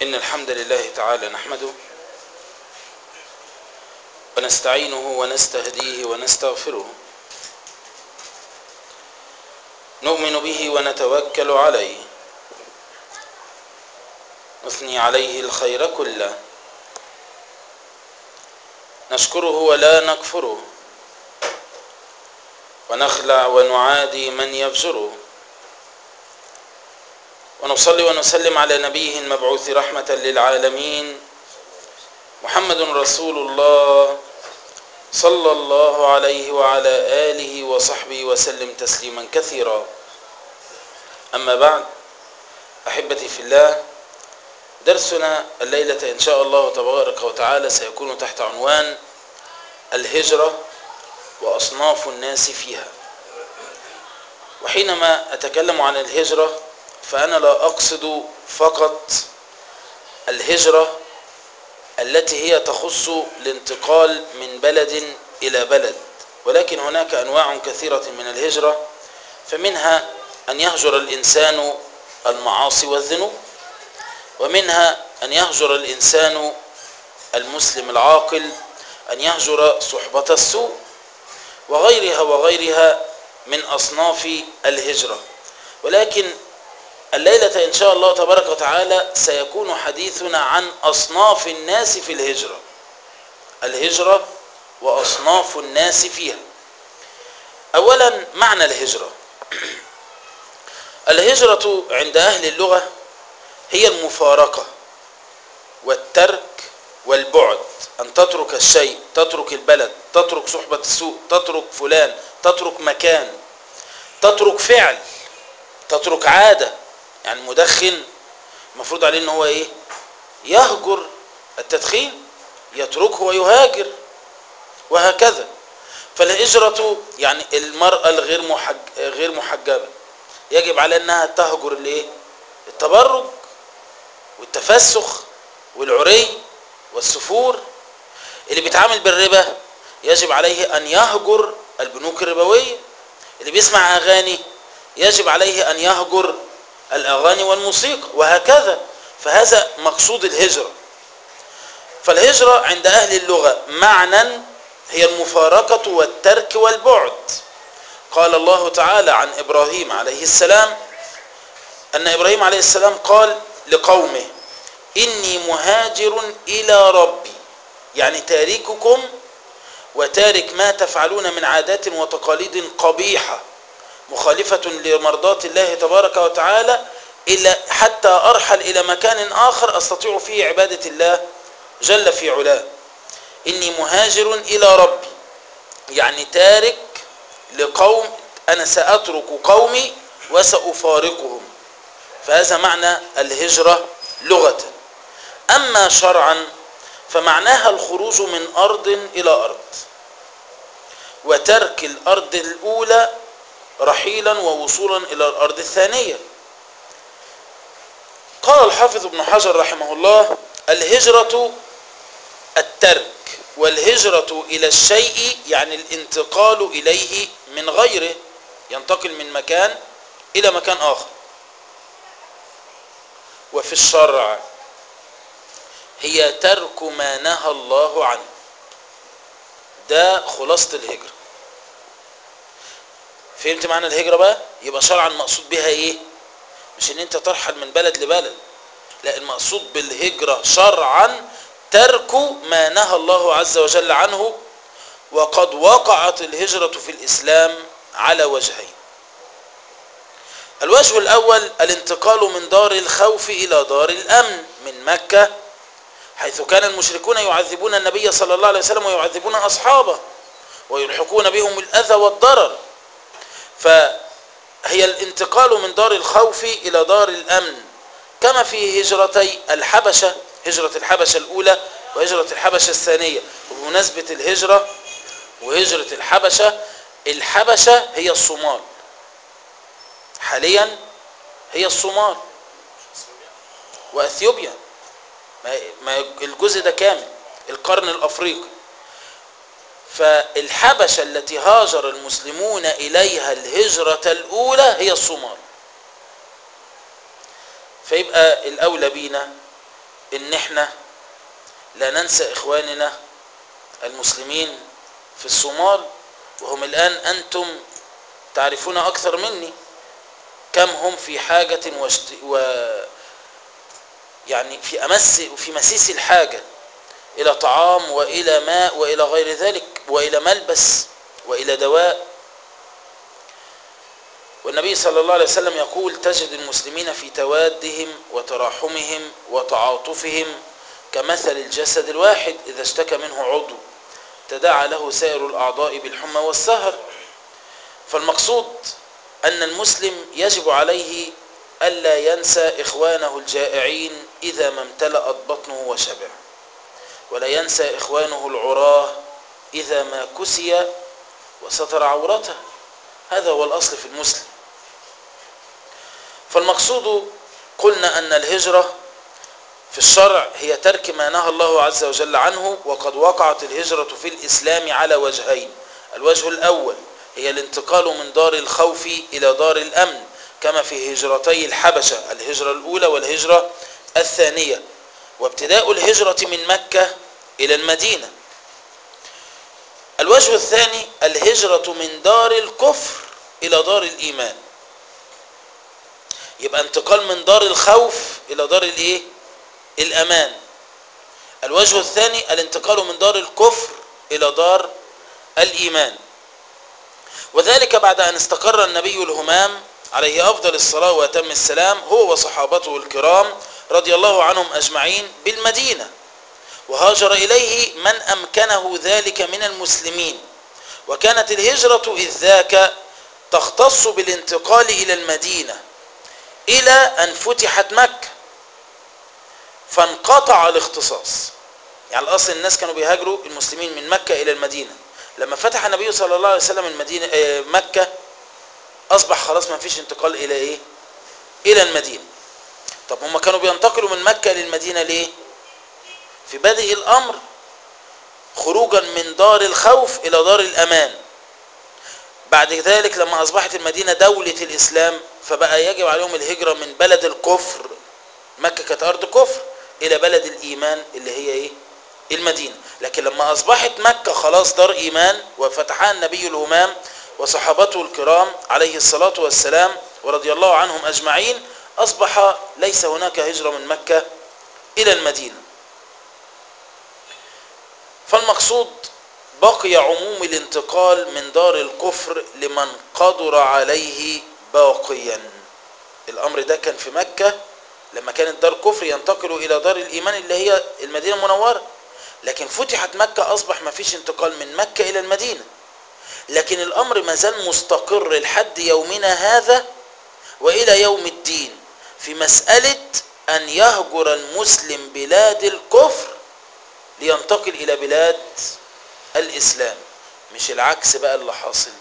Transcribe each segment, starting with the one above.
إن الحمد لله تعالى نحمده ونستعينه ونستهديه ونستغفره نؤمن به ونتوكل عليه نثني عليه الخير كله نشكره ولا نكفره ونخلع ونعادي من يفجره ونصلي ونسلم على نبيه المبعوث رحمة للعالمين محمد رسول الله صلى الله عليه وعلى آله وصحبه وسلم تسليما كثيرا أما بعد أحبتي في الله درسنا الليلة إن شاء الله تبارك وتعالى سيكون تحت عنوان الهجرة وأصناف الناس فيها وحينما أتكلم عن الهجرة فأنا لا أقصد فقط الهجرة التي هي تخص الانتقال من بلد إلى بلد ولكن هناك أنواع كثيرة من الهجرة فمنها أن يهجر الإنسان المعاصي والذنوب ومنها أن يهجر الإنسان المسلم العاقل أن يهجر صحبة السوء وغيرها وغيرها من أصناف الهجرة ولكن الليلة إن شاء الله تبارك وتعالى سيكون حديثنا عن أصناف الناس في الهجرة الهجرة وأصناف الناس فيها أولا معنى الهجرة الهجرة عند أهل اللغة هي المفارقة والترك والبعد أن تترك الشيء تترك البلد تترك صحبة السوء تترك فلان تترك مكان تترك فعل تترك عادة يعني المدخن المفروض عليه ان هو ايه يهجر التدخين يتركه ويهاجر وهكذا فالهجرة يعني المرأة الغير محج... غير محجبة يجب على انها تهجر الايه التبرج والتفسخ والعري والسفور اللي بيتعامل بالربا يجب عليه ان يهجر البنوك الربوية اللي بيسمع اغاني يجب عليه ان يهجر الأغاني والموسيقى وهكذا فهذا مقصود الهجرة فالهجرة عند أهل اللغة معنى هي المفارقة والترك والبعد قال الله تعالى عن إبراهيم عليه السلام أن إبراهيم عليه السلام قال لقومه إني مهاجر إلى ربي يعني تارككم وتارك ما تفعلون من عادات وتقاليد قبيحة مخالفة لمرضات الله تبارك وتعالى إلا حتى أرحل إلى مكان آخر أستطيع فيه عبادة الله جل في علاه إني مهاجر إلى ربي يعني تارك لقوم أنا سأترك قومي وسأفارقهم فهذا معنى الهجرة لغة أما شرعا فمعناها الخروج من أرض إلى أرض وترك الأرض الأولى رحيلا ووصولا إلى الأرض الثانية قال الحافظ ابن حجر رحمه الله الهجرة الترك والهجرة إلى الشيء يعني الانتقال إليه من غيره ينتقل من مكان إلى مكان آخر وفي الشرع هي ترك ما نهى الله عنه ده خلاصة الهجرة فهمت معنى الهجرة بقى يبقى شرعا مقصود بها ايه مش ان انت ترحل من بلد لبلد لا المقصود بالهجرة شرعا ترك ما نهى الله عز وجل عنه وقد وقعت الهجرة في الإسلام على وجهين الوجه الأول الانتقال من دار الخوف إلى دار الأمن من مكة حيث كان المشركون يعذبون النبي صلى الله عليه وسلم ويعذبون أصحابه ويلحقون بهم الأذى والضرر فهي الانتقال من دار الخوف إلى دار الأمن كما في هجرتي الحبشة هجرة الحبشة الأولى وهجرة الحبشة الثانية وبمناسبة الهجرة وهجرة الحبشة الحبشة هي الصومال حاليا هي الصومال وأثيوبيا ما الجزء ده كامل القرن الأفريقي فالحبشة التي هاجر المسلمون إليها الهجرة الأولى هي الصومال فيبقى الأولى بينا ان احنا لا ننسى اخواننا المسلمين في الصومال وهم الان انتم تعرفون اكثر مني كم هم في حاجة واشت... و يعني في امس وفي مسيس الحاجة الى طعام والى ماء والى غير ذلك والى ملبس والى دواء والنبي صلى الله عليه وسلم يقول تجد المسلمين في توادهم وتراحمهم وتعاطفهم كمثل الجسد الواحد إذا اشتكى منه عضو تداعى له سائر الأعضاء بالحمى والسهر فالمقصود أن المسلم يجب عليه ألا ينسى إخوانه الجائعين إذا ما امتلأت بطنه وشبع ولا ينسى إخوانه العراه إذا ما كسي وستر عورته هذا هو الأصل في المسلم فالمقصود قلنا أن الهجرة في الشرع هي ترك ما نهى الله عز وجل عنه وقد وقعت الهجرة في الإسلام على وجهين الوجه الأول هي الانتقال من دار الخوف إلى دار الأمن كما في هجرتي الحبشة الهجرة الأولى والهجرة الثانية وابتداء الهجرة من مكة إلى المدينة الوجه الثاني الهجرة من دار الكفر إلى دار الإيمان يبقى انتقال من دار الخوف إلى دار الإيه؟ الأمان الوجه الثاني الانتقال من دار الكفر إلى دار الإيمان وذلك بعد أن استقر النبي الهمام عليه أفضل الصلاة وأتم السلام هو وصحابته الكرام رضي الله عنهم أجمعين بالمدينة وهاجر إليه من أمكنه ذلك من المسلمين وكانت الهجرة إذ ذاك تختص بالانتقال إلى المدينة إلى أن فتحت مكة فانقطع الاختصاص يعني الأصل الناس كانوا بيهاجروا المسلمين من مكة إلى المدينة لما فتح النبي صلى الله عليه وسلم المدينة مكة أصبح خلاص ما فيش انتقال إلى إيه إلى المدينة طب هم كانوا بينتقلوا من مكة للمدينة ليه في بدء الأمر خروجا من دار الخوف إلى دار الأمان بعد ذلك لما أصبحت المدينة دولة الإسلام فبقى يجب عليهم الهجرة من بلد الكفر مكة كانت أرض كفر إلى بلد الإيمان اللي هي إيه المدينة لكن لما أصبحت مكة خلاص دار إيمان وفتحها النبي الهمام وصحابته الكرام عليه الصلاة والسلام ورضي الله عنهم أجمعين أصبح ليس هناك هجرة من مكة إلى المدينة فالمقصود بقي عموم الانتقال من دار الكفر لمن قدر عليه باقيا الأمر ده كان في مكة لما كانت دار كفر ينتقلوا إلى دار الإيمان اللي هي المدينة المنورة لكن فتحت مكة أصبح ما فيش انتقال من مكة إلى المدينة لكن الأمر ما زال مستقر لحد يومنا هذا وإلى يوم الدين في مسألة أن يهجر المسلم بلاد الكفر لينتقل إلى بلاد الإسلام مش العكس بقى اللي حاصل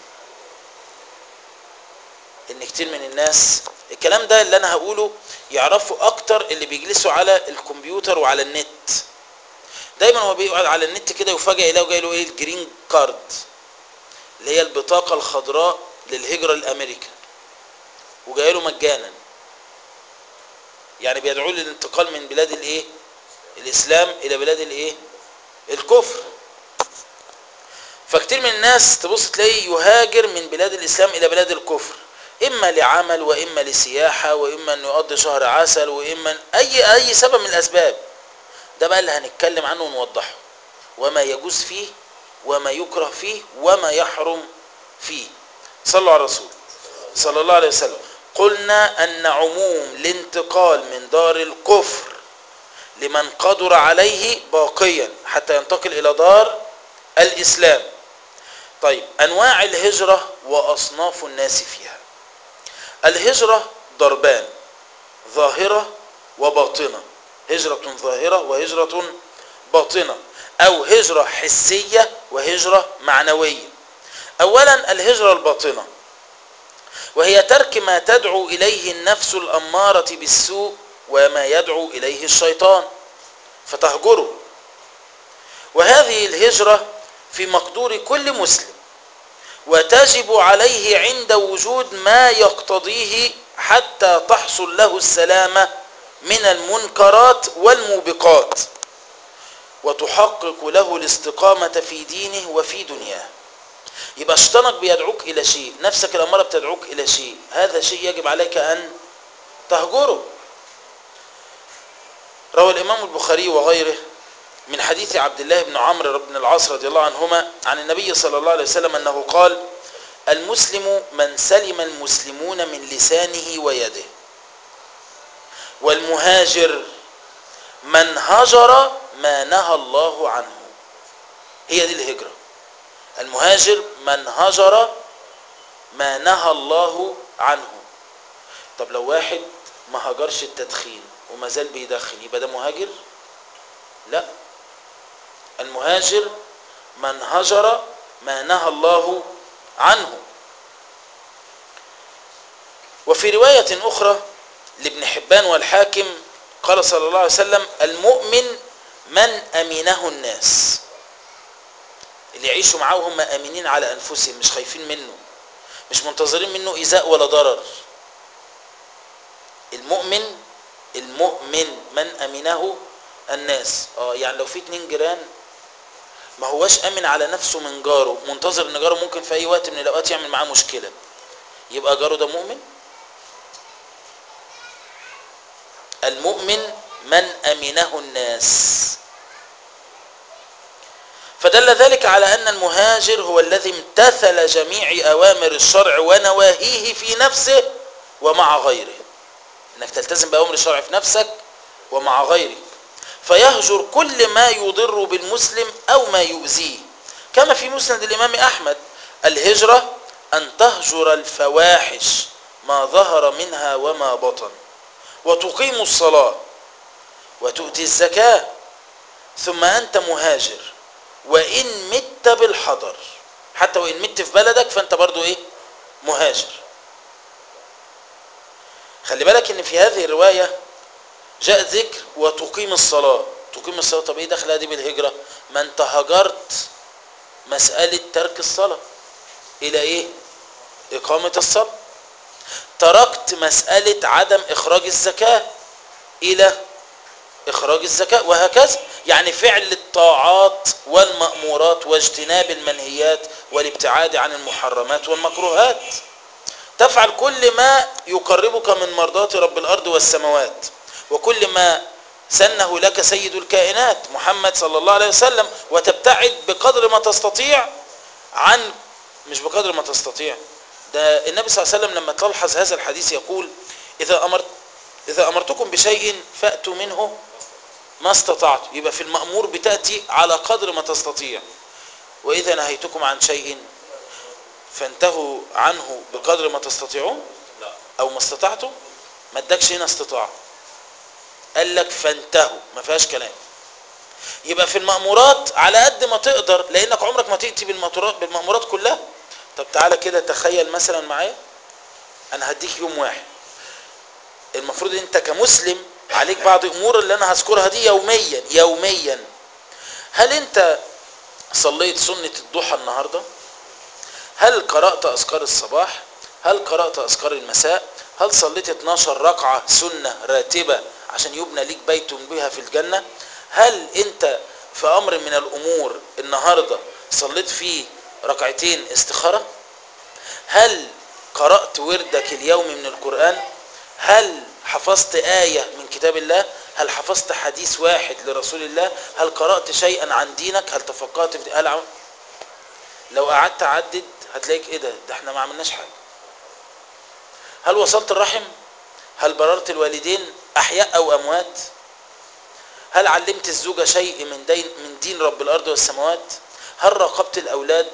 ان كتير من الناس الكلام ده اللي انا هقوله يعرفوا اكتر اللي بيجلسوا على الكمبيوتر وعلى النت دايما هو بيقعد على النت كده وفجأة يلاقوا جاي له ايه الجرين كارد اللي هي البطاقة الخضراء للهجرة الامريكا وجاي له مجانا يعني بيدعوه للانتقال من بلاد الايه الاسلام الى بلاد الايه الكفر فكتير من الناس تبص تلاقيه يهاجر من بلاد الاسلام الى بلاد الكفر اما لعمل واما لسياحه واما انه يقضي شهر عسل واما اي اي سبب من الاسباب ده بقى اللي هنتكلم عنه ونوضحه وما يجوز فيه وما يكره فيه وما يحرم فيه صلوا على الرسول صلى الله عليه وسلم قلنا ان عموم الانتقال من دار الكفر لمن قدر عليه باقيا حتى ينتقل الى دار الاسلام طيب انواع الهجره واصناف الناس فيها الهجرة ضربان ظاهرة وباطنة هجرة ظاهرة وهجرة باطنة أو هجرة حسية وهجرة معنوية أولا الهجرة الباطنة وهي ترك ما تدعو إليه النفس الأمارة بالسوء وما يدعو إليه الشيطان فتهجره وهذه الهجرة في مقدور كل مسلم وتجب عليه عند وجود ما يقتضيه حتى تحصل له السلامة من المنكرات والموبقات وتحقق له الاستقامة في دينه وفي دنياه يبقى شيطانك بيدعوك إلى شيء نفسك الأمارة بتدعوك إلى شيء هذا شيء يجب عليك أن تهجره روى الإمام البخاري وغيره من حديث عبد الله بن عمرو بن العاص رضي الله عنهما عن النبي صلى الله عليه وسلم أنه قال المسلم من سلم المسلمون من لسانه ويده والمهاجر من هجر ما نهى الله عنه هي دي الهجرة المهاجر من هجر ما نهى الله عنه طب لو واحد ما هجرش التدخين وما زال بيدخن يبقى ده مهاجر لا المهاجر من هجر ما نهى الله عنه وفي رواية أخرى لابن حبان والحاكم قال صلى الله عليه وسلم المؤمن من أمينه الناس اللي يعيشوا معاه هم أمينين على أنفسهم مش خايفين منه مش منتظرين منه إيذاء ولا ضرر المؤمن المؤمن من أمنه الناس اه يعني لو في اتنين جيران ما هواش أمن على نفسه من جاره منتظر ان جاره ممكن في أي وقت من الأوقات يعمل معاه مشكلة يبقى جاره ده مؤمن المؤمن من أمنه الناس فدل ذلك على أن المهاجر هو الذي امتثل جميع أوامر الشرع ونواهيه في نفسه ومع غيره انك تلتزم بأوامر الشرع في نفسك ومع غيرك فيهجر كل ما يضر بالمسلم أو ما يؤذيه كما في مسند الإمام أحمد الهجرة أن تهجر الفواحش ما ظهر منها وما بطن وتقيم الصلاة وتؤتي الزكاة ثم أنت مهاجر وإن مت بالحضر حتى وإن مت في بلدك فأنت برضو إيه مهاجر خلي بالك ان في هذه الرواية جاء ذكر وتقيم الصلاة تقيم الصلاة طب ايه دخلها دي بالهجرة ما انت هجرت مسألة ترك الصلاة الى ايه اقامة الصلاة تركت مسألة عدم اخراج الزكاة الى اخراج الزكاة وهكذا يعني فعل الطاعات والمأمورات واجتناب المنهيات والابتعاد عن المحرمات والمكروهات تفعل كل ما يقربك من مرضات رب الأرض والسماوات وكل ما سنه لك سيد الكائنات محمد صلى الله عليه وسلم وتبتعد بقدر ما تستطيع عن مش بقدر ما تستطيع ده النبي صلى الله عليه وسلم لما تلحظ هذا الحديث يقول إذا أمرت إذا أمرتكم بشيء فأتوا منه ما استطعت يبقى في المأمور بتأتي على قدر ما تستطيع وإذا نهيتكم عن شيء فانتهوا عنه بقدر ما تستطيعون او ما استطعتم ما ادكش هنا استطاعة قال لك فانتهوا ما فيهاش كلام يبقى في المأمورات على قد ما تقدر لانك عمرك ما تأتي بالمأمورات بالمأمورات كلها طب تعالى كده تخيل مثلا معايا انا هديك يوم واحد المفروض انت كمسلم عليك بعض امور اللي انا هذكرها دي يوميا يوميا هل انت صليت سنة الضحى النهارده هل قرأت أذكار الصباح هل قرأت أذكار المساء هل صليت 12 ركعة سنة راتبة عشان يبنى ليك بيت بها في الجنة هل انت في أمر من الأمور النهاردة صليت فيه ركعتين استخارة هل قرأت وردك اليوم من القرآن هل حفظت آية من كتاب الله هل حفظت حديث واحد لرسول الله هل قرأت شيئا عن دينك هل تفقهت في هل عم... لو قعدت تعدد هتلاقيك ايه ده ده احنا ما عملناش حاجه هل وصلت الرحم هل بررت الوالدين احياء او اموات هل علمت الزوجة شيء من دين من دين رب الارض والسماوات هل راقبت الاولاد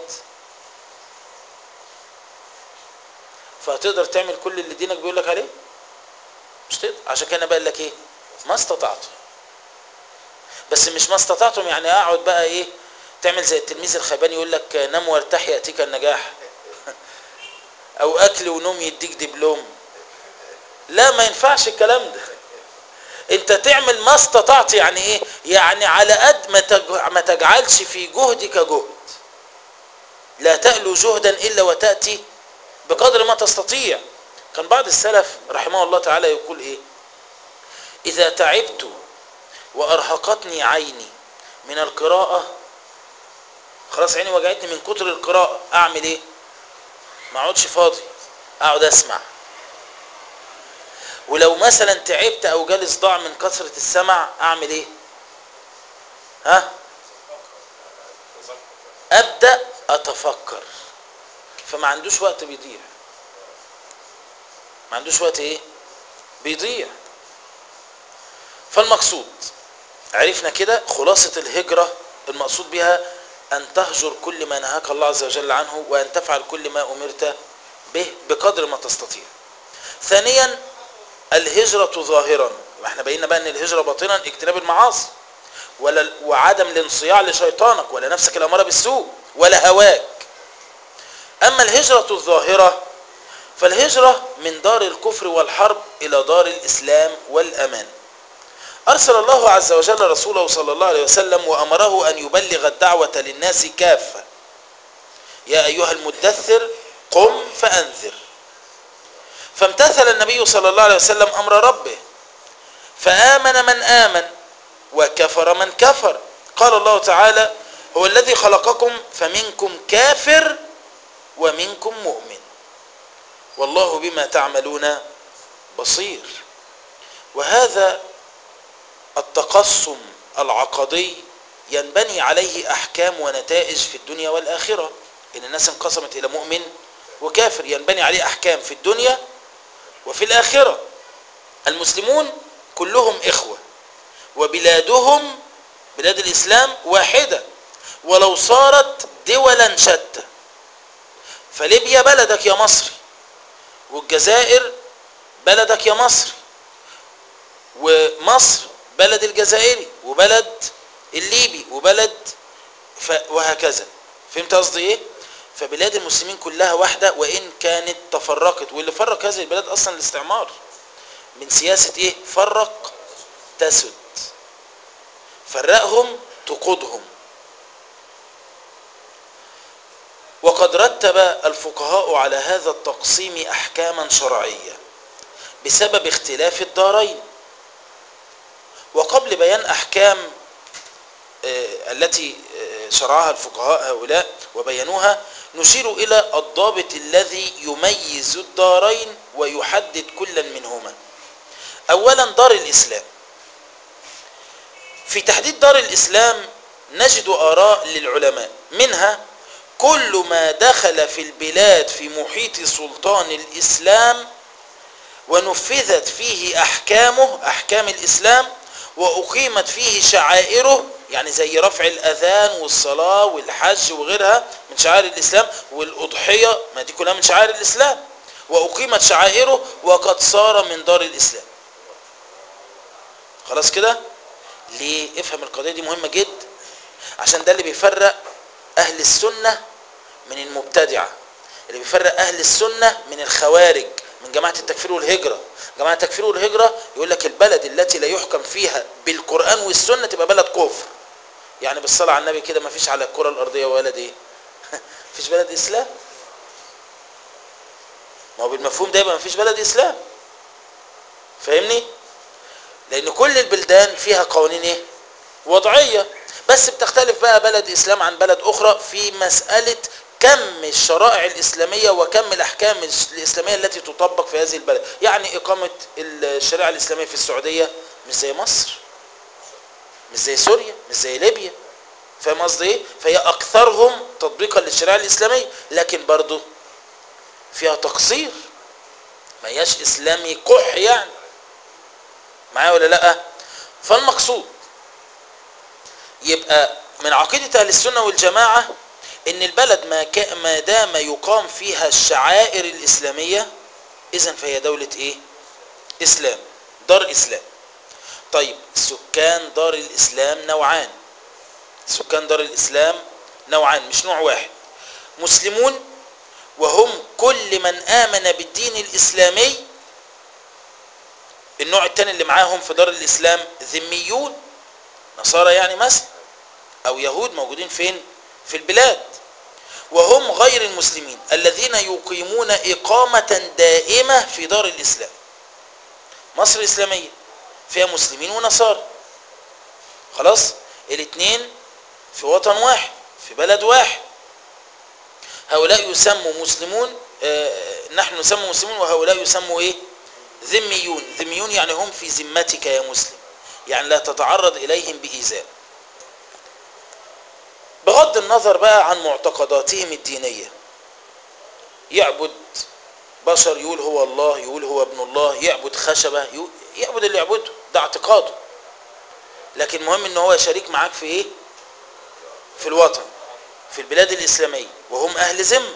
فهتقدر تعمل كل اللي دينك بيقول لك عليه مش تقدر عشان كده بقول لك ايه ما استطعت بس مش ما استطعتم يعني اقعد بقى ايه تعمل زي التلميذ الخيبان يقول لك نام وارتاح ياتيك النجاح او اكل ونوم يديك دبلوم لا ما ينفعش الكلام ده انت تعمل ما استطعت يعني ايه يعني على قد ما ما تجعلش في جهدك جهد لا تألو جهدا الا وتأتي بقدر ما تستطيع كان بعض السلف رحمه الله تعالى يقول ايه إذا تعبت وأرهقتني عيني من القراءة خلاص عيني وجعتني من كتر القراءة أعمل إيه؟ ما أقعدش فاضي أقعد أسمع ولو مثلا تعبت أو جالي صداع من كثرة السمع أعمل إيه؟ ها؟ أبدأ أتفكر فما عندوش وقت بيضيع ما عندوش وقت إيه؟ بيضيع فالمقصود عرفنا كده خلاصة الهجرة المقصود بها أن تهجر كل ما نهاك الله عز وجل عنه وأن تفعل كل ما أمرت به بقدر ما تستطيع ثانيا الهجرة ظاهرا احنا بينا بقى ان الهجرة باطنا اجتناب المعاصي ولا وعدم الانصياع لشيطانك ولا نفسك الأمارة بالسوء ولا هواك أما الهجرة الظاهرة فالهجرة من دار الكفر والحرب إلى دار الإسلام والأمان أرسل الله عز وجل رسوله صلى الله عليه وسلم وأمره أن يبلغ الدعوة للناس كافة يا أيها المدثر قم فأنذر فامتثل النبي صلى الله عليه وسلم أمر ربه فآمن من آمن وكفر من كفر قال الله تعالى هو الذي خلقكم فمنكم كافر ومنكم مؤمن والله بما تعملون بصير وهذا التقسم العقدي ينبني عليه أحكام ونتائج في الدنيا والآخرة إن الناس انقسمت إلى مؤمن وكافر ينبني عليه أحكام في الدنيا وفي الآخرة المسلمون كلهم إخوة وبلادهم بلاد الإسلام واحدة ولو صارت دولا شتى فليبيا بلدك يا مصري والجزائر بلدك يا مصري ومصر بلد الجزائري وبلد الليبي وبلد ف... وهكذا فهمت قصدي ايه فبلاد المسلمين كلها واحدة وإن كانت تفرقت واللي فرق هذه البلاد أصلا الاستعمار من سياسة إيه فرق تسد فرقهم تقودهم وقد رتب الفقهاء على هذا التقسيم أحكاما شرعية بسبب اختلاف الدارين وقبل بيان أحكام التي شرعها الفقهاء هؤلاء وبينوها نشير إلى الضابط الذي يميز الدارين ويحدد كلا منهما أولا دار الإسلام في تحديد دار الإسلام نجد آراء للعلماء منها كل ما دخل في البلاد في محيط سلطان الإسلام ونفذت فيه أحكامه أحكام الإسلام وأقيمت فيه شعائره يعني زي رفع الأذان والصلاة والحج وغيرها من شعائر الإسلام والأضحية ما دي كلها من شعائر الإسلام وأقيمت شعائره وقد صار من دار الإسلام خلاص كده ليه افهم القضية دي مهمة جدا عشان ده اللي بيفرق أهل السنة من المبتدعة اللي بيفرق أهل السنة من الخوارج من جماعة التكفير والهجرة جماعة التكفير والهجرة يقول لك البلد التي لا يحكم فيها بالقرآن والسنة تبقى بلد كفر يعني بالصلاة على النبي كده ما فيش على الكرة الأرضية ولد ايه فيش بلد إسلام ما هو بالمفهوم ده يبقى ما فيش بلد إسلام فاهمني لأن كل البلدان فيها قوانين ايه وضعية بس بتختلف بقى بلد إسلام عن بلد أخرى في مسألة كم الشرائع الإسلامية وكم الأحكام الإسلامية التي تطبق في هذه البلد يعني إقامة الشريعة الإسلامية في السعودية مش زي مصر مش زي سوريا مش زي ليبيا فاهم قصدي ايه فهي اكثرهم تطبيقا للشريعه الاسلاميه لكن برضه فيها تقصير ما هياش اسلامي قح يعني معايا ولا لا فالمقصود يبقى من عقيده اهل السنه والجماعه ان البلد ما ك... ما دام يقام فيها الشعائر الاسلاميه اذا فهي دوله ايه اسلام دار اسلام طيب سكان دار الإسلام نوعان سكان دار الإسلام نوعان مش نوع واحد مسلمون وهم كل من آمن بالدين الإسلامي النوع الثاني اللي معاهم في دار الإسلام ذميون نصارى يعني مثلا أو يهود موجودين فين في البلاد وهم غير المسلمين الذين يقيمون إقامة دائمة في دار الإسلام مصر الإسلامية فيها مسلمين ونصارى خلاص الاثنين في وطن واحد في بلد واحد هؤلاء يسموا مسلمون آه نحن نسمى مسلمون وهؤلاء يسموا ايه ذميون ذميون يعني هم في ذمتك يا مسلم يعني لا تتعرض اليهم بايذاء بغض النظر بقى عن معتقداتهم الدينيه يعبد بشر يقول هو الله يقول هو ابن الله يعبد خشبه يقول يعبد اللي يعبده ده اعتقاده لكن مهم ان هو شريك معاك في ايه في الوطن في البلاد الاسلاميه وهم اهل ذمه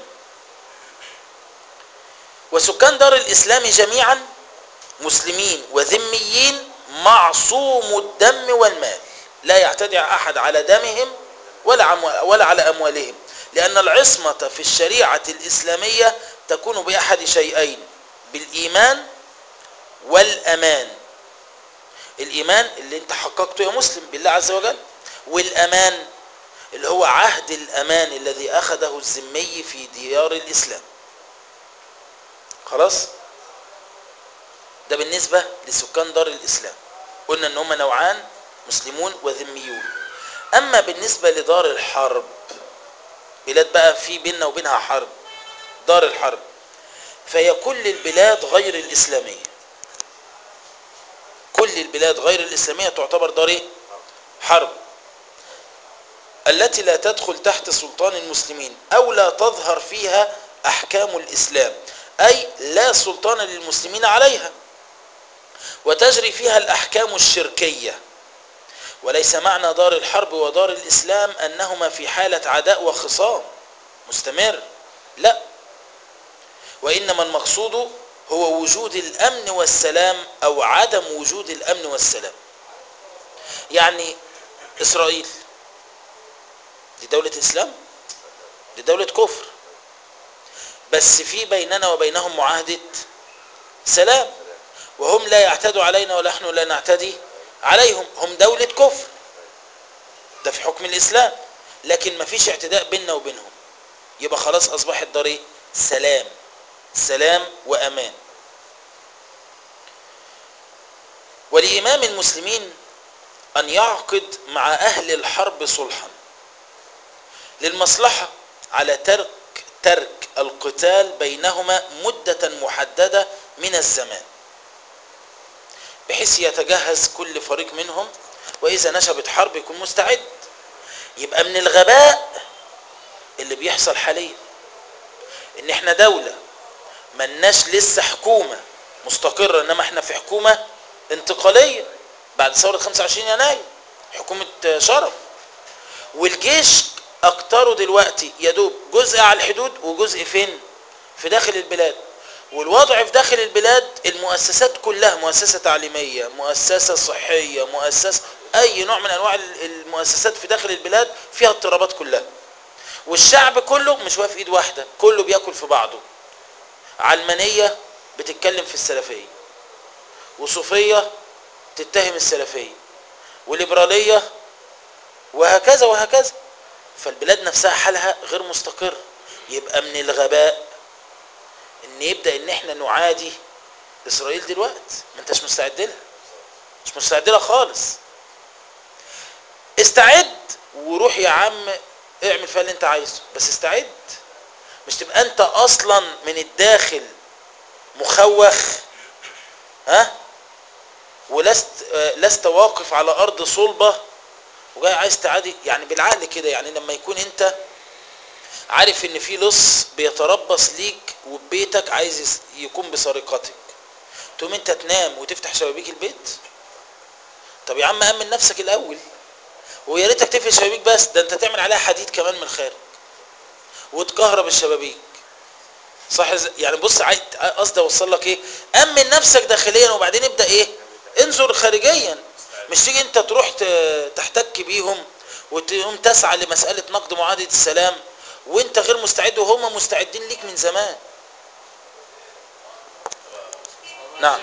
وسكان دار الاسلام جميعا مسلمين وذميين معصوم الدم والمال لا يعتدي احد على دمهم ولا ولا على اموالهم لان العصمه في الشريعه الاسلاميه تكون باحد شيئين بالايمان والامان الايمان اللي انت حققته يا مسلم بالله عز وجل والامان اللي هو عهد الامان الذي اخذه الذمي في ديار الاسلام خلاص ده بالنسبه لسكان دار الاسلام قلنا ان هم نوعان مسلمون وذميون اما بالنسبه لدار الحرب بلاد بقى في بيننا وبينها حرب دار الحرب فهي كل البلاد غير الاسلاميه كل البلاد غير الاسلاميه تعتبر دار ايه حرب التي لا تدخل تحت سلطان المسلمين او لا تظهر فيها احكام الاسلام اي لا سلطان للمسلمين عليها وتجري فيها الاحكام الشركيه وليس معنى دار الحرب ودار الاسلام انهما في حاله عداء وخصام مستمر لا وانما المقصود هو وجود الامن والسلام او عدم وجود الامن والسلام يعني اسرائيل دي دولة اسلام دي دولة كفر بس في بيننا وبينهم معاهدة سلام وهم لا يعتدوا علينا ونحن لا نعتدي عليهم هم دولة كفر ده في حكم الاسلام لكن ما فيش اعتداء بيننا وبينهم يبقى خلاص اصبحت دار ايه سلام سلام وامان ولإمام المسلمين أن يعقد مع أهل الحرب صلحا للمصلحة على ترك ترك القتال بينهما مدة محددة من الزمان بحيث يتجهز كل فريق منهم وإذا نشبت حرب يكون مستعد يبقى من الغباء اللي بيحصل حاليا ان احنا دولة ملناش لسه حكومة مستقرة انما احنا في حكومة انتقالية بعد ثورة 25 يناير حكومة شرف والجيش اكتره دلوقتي يدوب جزء على الحدود وجزء فين في داخل البلاد والوضع في داخل البلاد المؤسسات كلها مؤسسة تعليمية مؤسسة صحية مؤسسة اي نوع من انواع المؤسسات في داخل البلاد فيها اضطرابات كلها والشعب كله مش واقف ايد واحدة كله بياكل في بعضه علمانية بتتكلم في السلفية وصوفية تتهم السلفية وليبرالية وهكذا وهكذا فالبلاد نفسها حالها غير مستقر يبقى من الغباء ان يبدا ان احنا نعادي اسرائيل دلوقتي ما انتش مستعد لها مش مستعد لها خالص استعد وروح يا عم اعمل فيها اللي انت عايزه بس استعد مش تبقى انت اصلا من الداخل مخوخ ها ولست لست واقف على ارض صلبه وجاي عايز تعادي يعني بالعقل كده يعني لما يكون انت عارف ان في لص بيتربص ليك وبيتك عايز يكون بسرقتك تقوم انت تنام وتفتح شبابيك البيت طب يا عم امن نفسك الاول ويا ريتك تقفل شبابيك بس ده انت تعمل عليها حديد كمان من الخارج وتكهرب الشبابيك صح يعني بص قصدي اوصل لك ايه امن نفسك داخليا وبعدين ابدا ايه انظر خارجيا مش تيجي انت تروح تحتك بيهم وتقوم تسعى لمساله نقد معاهده السلام وانت غير مستعد وهم مستعدين ليك من زمان نعم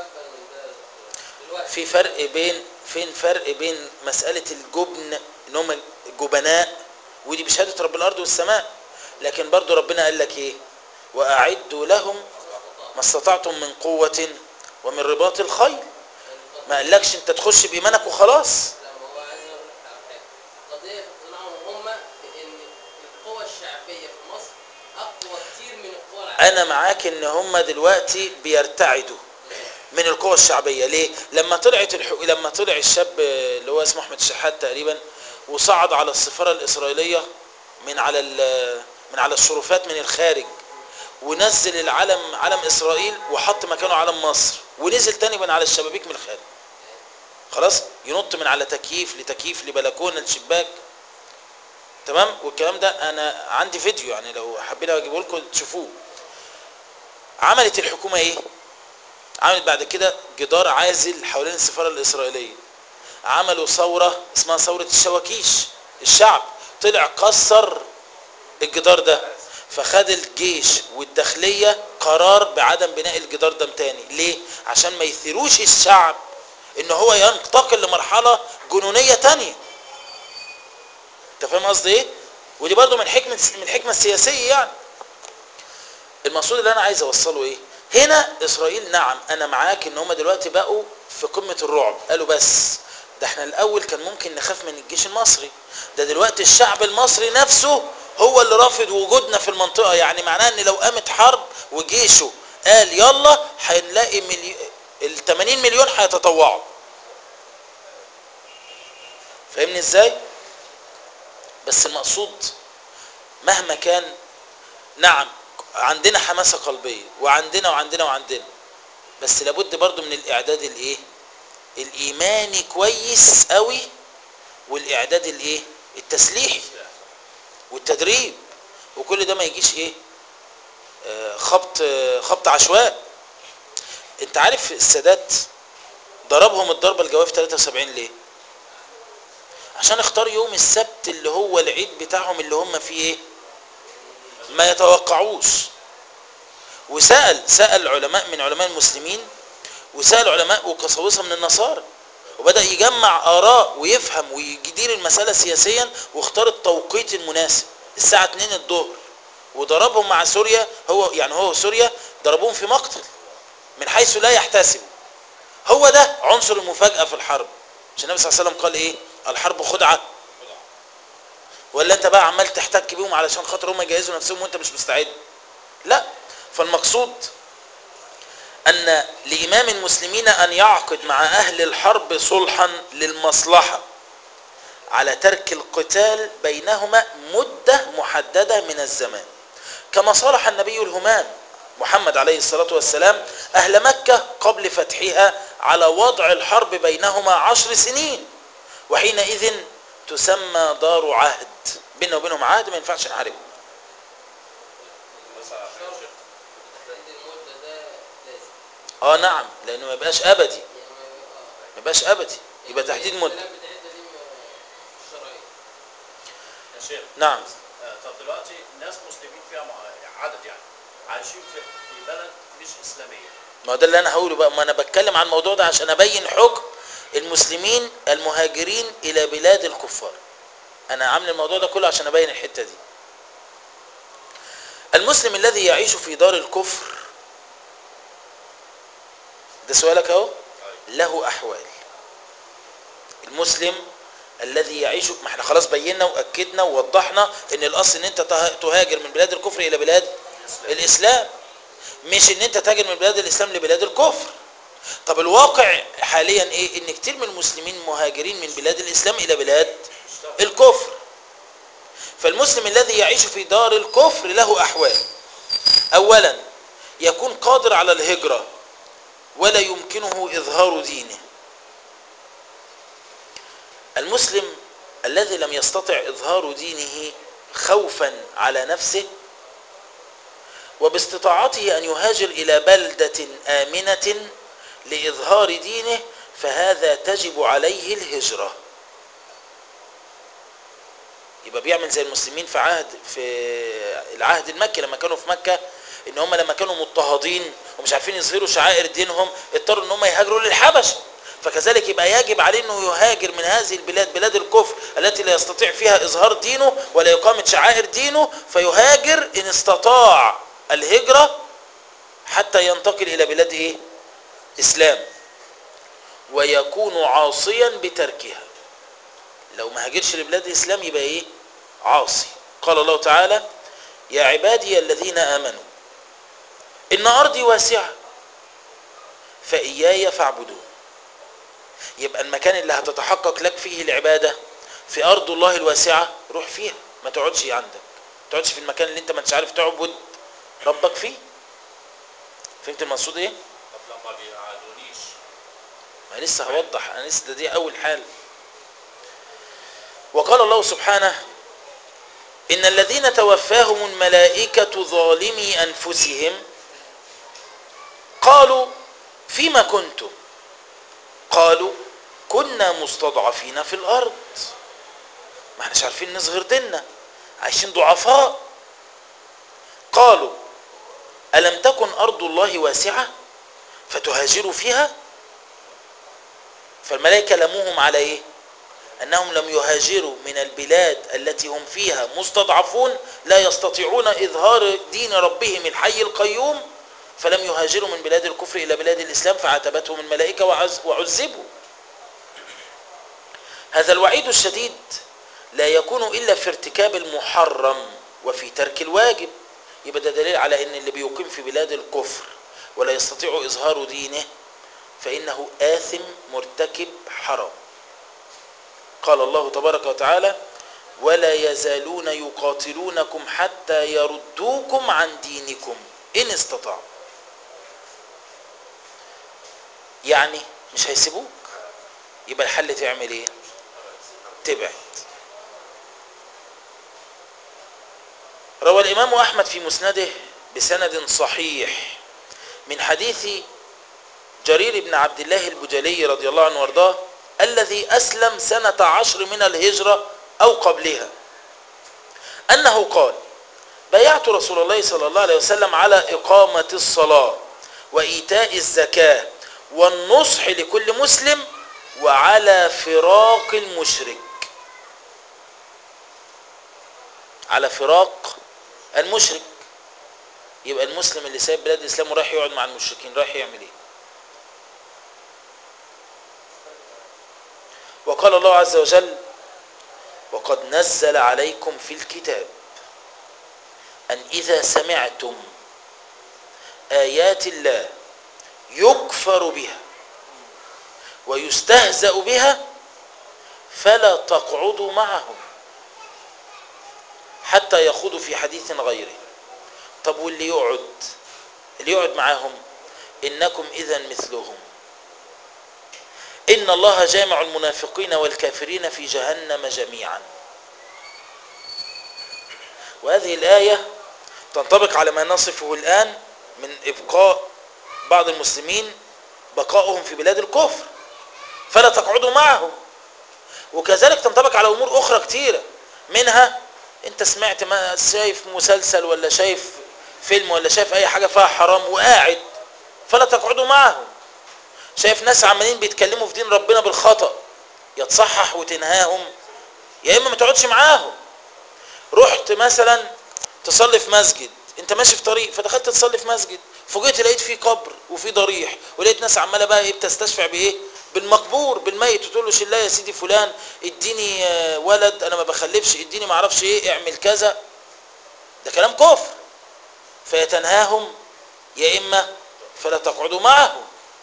في فرق بين فين فرق بين مسألة الجبن ان هم جبناء ودي بشهادة رب الارض والسماء لكن برضو ربنا قال لك ايه واعدوا لهم ما استطعتم من قوة ومن رباط الخيل ما قالكش انت تخش بايمانك وخلاص لا ما هو عايز اقول لك على حاجه قضيه اقناعهم هم بان القوى الشعبيه في مصر اقوى كتير من القوى العسكريه انا معاك ان هم دلوقتي بيرتعدوا من القوى الشعبيه ليه لما طلعت الحق... لما طلع الشاب اللي هو اسمه احمد الشحات تقريبا وصعد على السفاره الاسرائيليه من على ال... من على الشرفات من الخارج ونزل العلم علم اسرائيل وحط مكانه علم مصر ونزل تاني من على الشبابيك من الخارج خلاص ينط من على تكييف لتكييف لبلكونه لشباك تمام والكلام ده انا عندي فيديو يعني لو حابين اجيبه لكم تشوفوه عملت الحكومه ايه عملت بعد كده جدار عازل حوالين السفاره الاسرائيليه عملوا ثوره اسمها ثوره الشواكيش الشعب طلع كسر الجدار ده فخد الجيش والداخليه قرار بعدم بناء الجدار ده تاني ليه عشان ما يثيروش الشعب ان هو ينتقل لمرحله جنونيه تانية انت فاهم قصدي ايه ودي برضو من حكمه من الحكمه السياسيه يعني المقصود اللي انا عايز اوصله ايه هنا اسرائيل نعم انا معاك ان هم دلوقتي بقوا في قمه الرعب قالوا بس ده احنا الاول كان ممكن نخاف من الجيش المصري ده دلوقتي الشعب المصري نفسه هو اللي رافض وجودنا في المنطقه يعني معناه ان لو قامت حرب وجيشه قال يلا هنلاقي ملي... ال 80 مليون هيتطوعوا فاهمني ازاي بس المقصود مهما كان نعم عندنا حماسة قلبية وعندنا وعندنا وعندنا بس لابد برضو من الاعداد الايه الايماني كويس قوي والاعداد الايه التسليحي والتدريب وكل ده ما يجيش ايه آه خبط آه خبط عشواء انت عارف السادات ضربهم الضربة الجوية في 73 ليه عشان اختار يوم السبت اللي هو العيد بتاعهم اللي هم فيه ايه ما يتوقعوش وسأل سأل علماء من علماء المسلمين وسأل علماء وقساوسة من النصارى وبدأ يجمع آراء ويفهم ويدير المسألة سياسيا واختار التوقيت المناسب الساعة 2 الظهر وضربهم مع سوريا هو يعني هو وسوريا ضربوهم في مقتل من حيث لا يحتسبوا هو ده عنصر المفاجأة في الحرب عشان النبي صلى الله عليه وسلم قال ايه الحرب خدعة ولا انت بقى عمال تحتك بيهم علشان خاطر هم يجهزوا نفسهم وانت مش مستعد لا فالمقصود ان لامام المسلمين ان يعقد مع اهل الحرب صلحا للمصلحة على ترك القتال بينهما مدة محددة من الزمان كما صالح النبي الهمام محمد عليه الصلاة والسلام أهل مكة قبل فتحها على وضع الحرب بينهما عشر سنين وحينئذ تسمى دار عهد بيننا وبينهم عهد ما ينفعش نحاربهم مثلا عشان الشيخ تحديد المده ده لازم اه نعم لانه ما يبقاش ابدي يعني ما- اه ما يبقاش ابدي يبقى تحديد مده الكلام بتاعتنا دي م- مش شرعيه يا شيخ نعم آه، طب دلوقتي ناس مسلمين فيها مع- عدد يعني عايشين في في بلد مش اسلاميه ما ده اللي انا هقوله بقى ما انا بتكلم عن الموضوع ده عشان ابين حكم المسلمين المهاجرين الى بلاد الكفار انا عامل الموضوع ده كله عشان ابين الحته دي المسلم الذي يعيش في دار الكفر ده سؤالك اهو له احوال المسلم الذي يعيش ما احنا خلاص بينا واكدنا ووضحنا ان الاصل ان انت ته- تهاجر من بلاد الكفر الى بلاد الاسلام مش ان انت تهاجر من بلاد الاسلام لبلاد الكفر طب الواقع حاليا ايه ان كتير من المسلمين مهاجرين من بلاد الاسلام الى بلاد الكفر فالمسلم الذي يعيش في دار الكفر له احوال اولا يكون قادر على الهجرة ولا يمكنه اظهار دينه المسلم الذي لم يستطع اظهار دينه خوفا على نفسه وباستطاعته ان يهاجر الى بلدة امنة لاظهار دينه فهذا تجب عليه الهجرة يبقى بيعمل زي المسلمين في عهد في العهد المكي لما كانوا في مكة ان هم لما كانوا مضطهدين ومش عارفين يظهروا شعائر دينهم اضطروا ان هم يهاجروا للحبشه فكذلك يبقى يجب عليه انه يهاجر من هذه البلاد بلاد الكفر التي لا يستطيع فيها اظهار دينه ولا اقامه شعائر دينه فيهاجر ان استطاع الهجره حتى ينتقل الى بلاد ايه اسلام ويكون عاصيا بتركها لو ما هاجرش لبلاد الإسلام يبقى إيه عاصي قال الله تعالى يا عبادي الذين آمنوا إن أرضي واسعة فإياي فاعبدون يبقى المكان اللي هتتحقق لك فيه العبادة في أرض الله الواسعة روح فيها ما تقعدش عندك ما تقعدش في المكان اللي انت ما انتش عارف تعبد ربك فيه فهمت المقصود ايه؟ طب لما بيقعدونيش ما لسه هوضح انا لسه ده دي اول حال وقال الله سبحانه ان الذين توفاهم الملائكة ظالمي انفسهم قالوا فيما كنتم قالوا كنا مستضعفين في الارض ما احناش عارفين نصغر ديننا عايشين ضعفاء قالوا الم تكن ارض الله واسعة فتهاجروا فيها فالملائكة لموهم على ايه انهم لم يهاجروا من البلاد التي هم فيها مستضعفون لا يستطيعون اظهار دين ربهم الحي القيوم فلم يهاجروا من بلاد الكفر الى بلاد الاسلام فعاتبتهم الملائكة وعز وعذبوا هذا الوعيد الشديد لا يكون الا في ارتكاب المحرم وفي ترك الواجب يبقى ده دليل على ان اللي بيقيم في بلاد الكفر ولا يستطيع اظهار دينه فانه آثم مرتكب حرام قال الله تبارك وتعالى ولا يزالون يقاتلونكم حتى يردوكم عن دينكم ان استطاعوا يعني مش هيسيبوك يبقى الحل تعمل ايه تبعد روى الامام احمد في مسنده بسند صحيح من حديث جرير بن عبد الله البجلي رضي الله عنه وارضاه الذي أسلم سنة عشر من الهجرة أو قبلها أنه قال بايعت رسول الله صلى الله عليه وسلم على إقامة الصلاة وإيتاء الزكاة والنصح لكل مسلم وعلى فراق المشرك على فراق المشرك يبقى المسلم اللي سايب بلاد الإسلام ورايح يقعد مع المشركين رايح يعمل ايه وقال الله عز وجل وقد نزل عليكم في الكتاب أن إذا سمعتم آيات الله يكفر بها ويستهزأ بها فلا تقعدوا معهم حتى يخوضوا في حديث غيره طب واللي يقعد اللي يقعد معاهم إنكم إذا مثلهم إن الله جامع المنافقين والكافرين في جهنم جميعا وهذه الآية تنطبق على ما نصفه الآن من إبقاء بعض المسلمين بقائهم في بلاد الكفر فلا تقعدوا معهم وكذلك تنطبق على أمور أخرى كتيرة منها أنت سمعت ما شايف مسلسل ولا شايف فيلم ولا شايف أي حاجة فيها حرام وقاعد فلا تقعدوا معهم شايف ناس عمالين بيتكلموا في دين ربنا بالخطأ يا تصحح وتنهاهم يا اما ما تقعدش معاهم رحت مثلا تصلي في مسجد انت ماشي في طريق فدخلت تصلي في مسجد فوجئت لقيت فيه قبر وفيه ضريح ولقيت ناس عماله بقى ايه بتستشفع بايه بالمقبور بالميت وتقول له شيل يا سيدي فلان اديني ولد انا ما بخلفش اديني ما اعرفش ايه اعمل كذا ده كلام كفر فيتنهاهم يا اما فلا تقعدوا معهم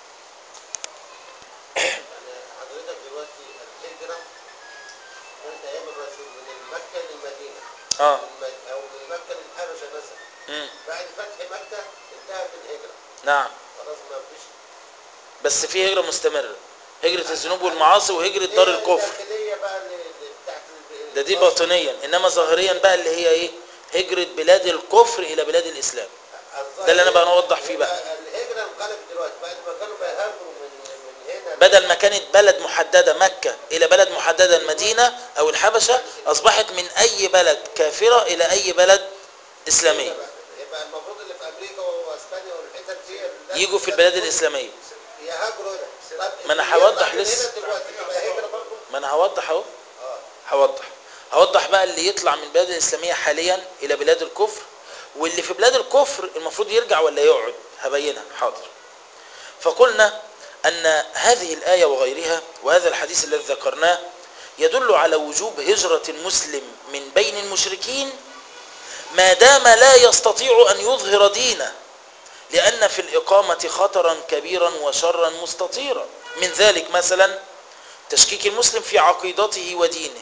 يعني حضرتك دلوقتي الهجرة كانت أيام الرسول من مكة للمدينة اه من مك- أو من مكة للحبشة مثلا مم. بعد فتح مكة انتهت الهجرة نعم خلاص ما فيش بس في هجرة مستمرة هجرة الذنوب والمعاصي وهجرة دار هي الكفر الداخلية بقى اللي اللي بتاعت ال- ده دي النصر. باطنيا انما ظاهريا بقى اللي هي ايه هجرة بلاد الكفر الى بلاد الاسلام الظاهر ده اللي أنا بقى نوضح فيه بقى. يبقى الهجرة انقلبت دلوقتي بعد ما كانوا بيهاجروا من من هنا بدل ما كانت بلد محددة مكة الى بلد محددة المدينة او الحبشة اصبحت من اي بلد كافرة الى اي بلد اسلامية يبقى المفروض اللي في امريكا واسبانيا والحتت دي الناس يجوا في البلاد الاسلامية يهاجروا هنا طب ما أنا اللي هوضح يطلع من لسه. هنا دلوقتي تبقى هجرة برضه ما انا هوضح اهو اه هوضح هوضح بقى اللي يطلع من البلاد الإسلامية حاليا إلى بلاد الكفر واللي في بلاد الكفر المفروض يرجع ولا يقعد هبينها حاضر فقلنا أن هذه الآية وغيرها وهذا الحديث الذي ذكرناه يدل على وجوب هجرة المسلم من بين المشركين ما دام لا يستطيع أن يظهر دينه لأن في الإقامة خطرا كبيرا وشرا مستطيرا من ذلك مثلا تشكيك المسلم في عقيدته ودينه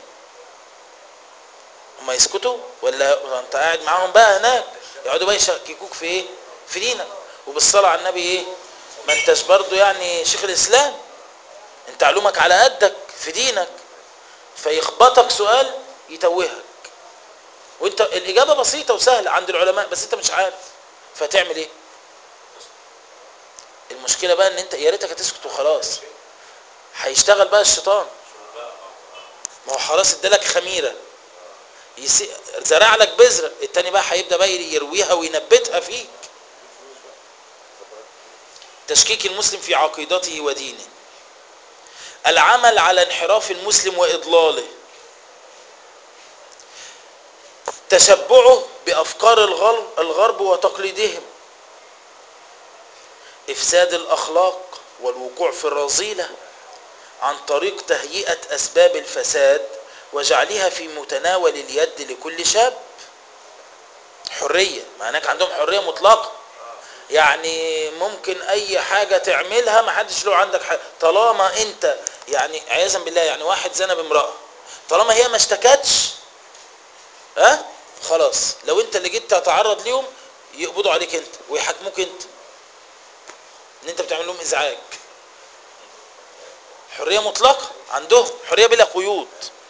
هم يسكتوا ولا انت قاعد معاهم بقى هناك يقعدوا بقى يشككوك في ايه في دينك وبالصلاة على النبي ايه ما انتش برضو يعني شيخ الاسلام انت علومك على قدك في دينك فيخبطك سؤال يتوهك وانت الاجابة بسيطة وسهلة عند العلماء بس انت مش عارف فتعمل ايه المشكلة بقى ان انت يا ريتك هتسكت وخلاص هيشتغل بقى الشيطان ما هو خلاص ادالك خميره يسي... زرع لك بذره التاني بقى هيبدا بقى يرويها وينبتها فيك تشكيك المسلم في عقيدته ودينه العمل على انحراف المسلم واضلاله تشبعه بافكار الغرب الغرب وتقليدهم افساد الاخلاق والوقوع في الرذيله عن طريق تهيئه اسباب الفساد وجعلها في متناول اليد لكل شاب حريه ما هناك عندهم حريه مطلقه يعني ممكن اي حاجه تعملها ما حدش له عندك حاجة. طالما انت يعني عياذا بالله يعني واحد زنى بامراه طالما هي ما اشتكتش ها أه؟ خلاص لو انت اللي جيت تتعرض ليهم يقبضوا عليك انت ويحاكموك انت ان انت بتعمل لهم ازعاج حريه مطلقه عندهم حريه بلا قيود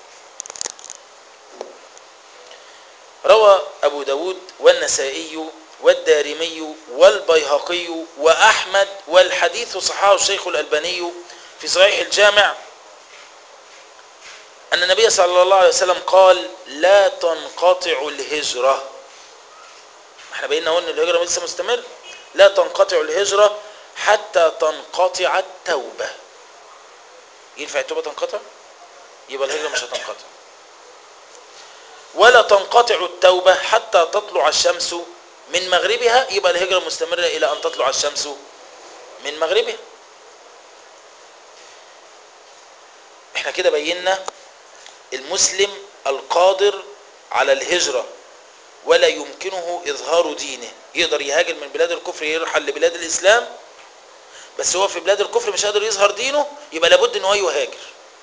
روى أبو داود والنسائي والدارمي والبيهقي وأحمد والحديث صححه الشيخ الألباني في صحيح الجامع أن النبي صلى الله عليه وسلم قال لا تنقطع الهجرة احنا بينا قلنا الهجرة لسه مستمر لا تنقطع الهجرة حتى تنقطع التوبة ينفع التوبة تنقطع يبقى الهجرة مش هتنقطع ولا تنقطع التوبة حتى تطلع الشمس من مغربها يبقى الهجرة مستمرة إلى أن تطلع الشمس من مغربها احنا كده بينا المسلم القادر على الهجرة ولا يمكنه إظهار دينه يقدر يهاجر من بلاد الكفر يرحل لبلاد الإسلام بس هو في بلاد الكفر مش قادر يظهر دينه يبقى لابد ان هو يهاجر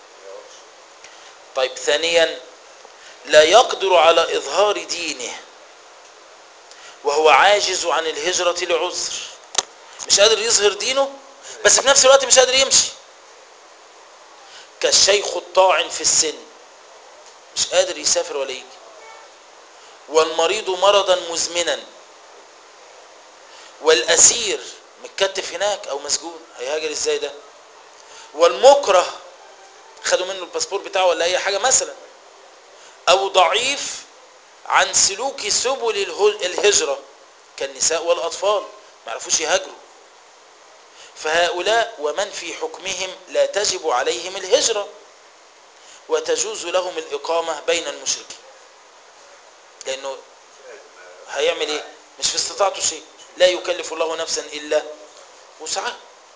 طيب ثانيا لا يقدر على إظهار دينه وهو عاجز عن الهجرة لعذر مش قادر يظهر دينه بس في نفس الوقت مش قادر يمشي كالشيخ الطاعن في السن مش قادر يسافر ولا يجي والمريض مرضا مزمنا والأسير متكتف هناك أو مسجون هيهاجر ازاي ده والمكره خدوا منه الباسبور بتاعه ولا أي حاجة مثلا أو ضعيف عن سلوك سبل الهجرة كالنساء والأطفال ما عرفوش يهاجروا فهؤلاء ومن في حكمهم لا تجب عليهم الهجرة وتجوز لهم الإقامة بين المشركين لأنه هيعمل إيه مش في استطاعته شيء لا يكلف الله نفسا إلا وسعها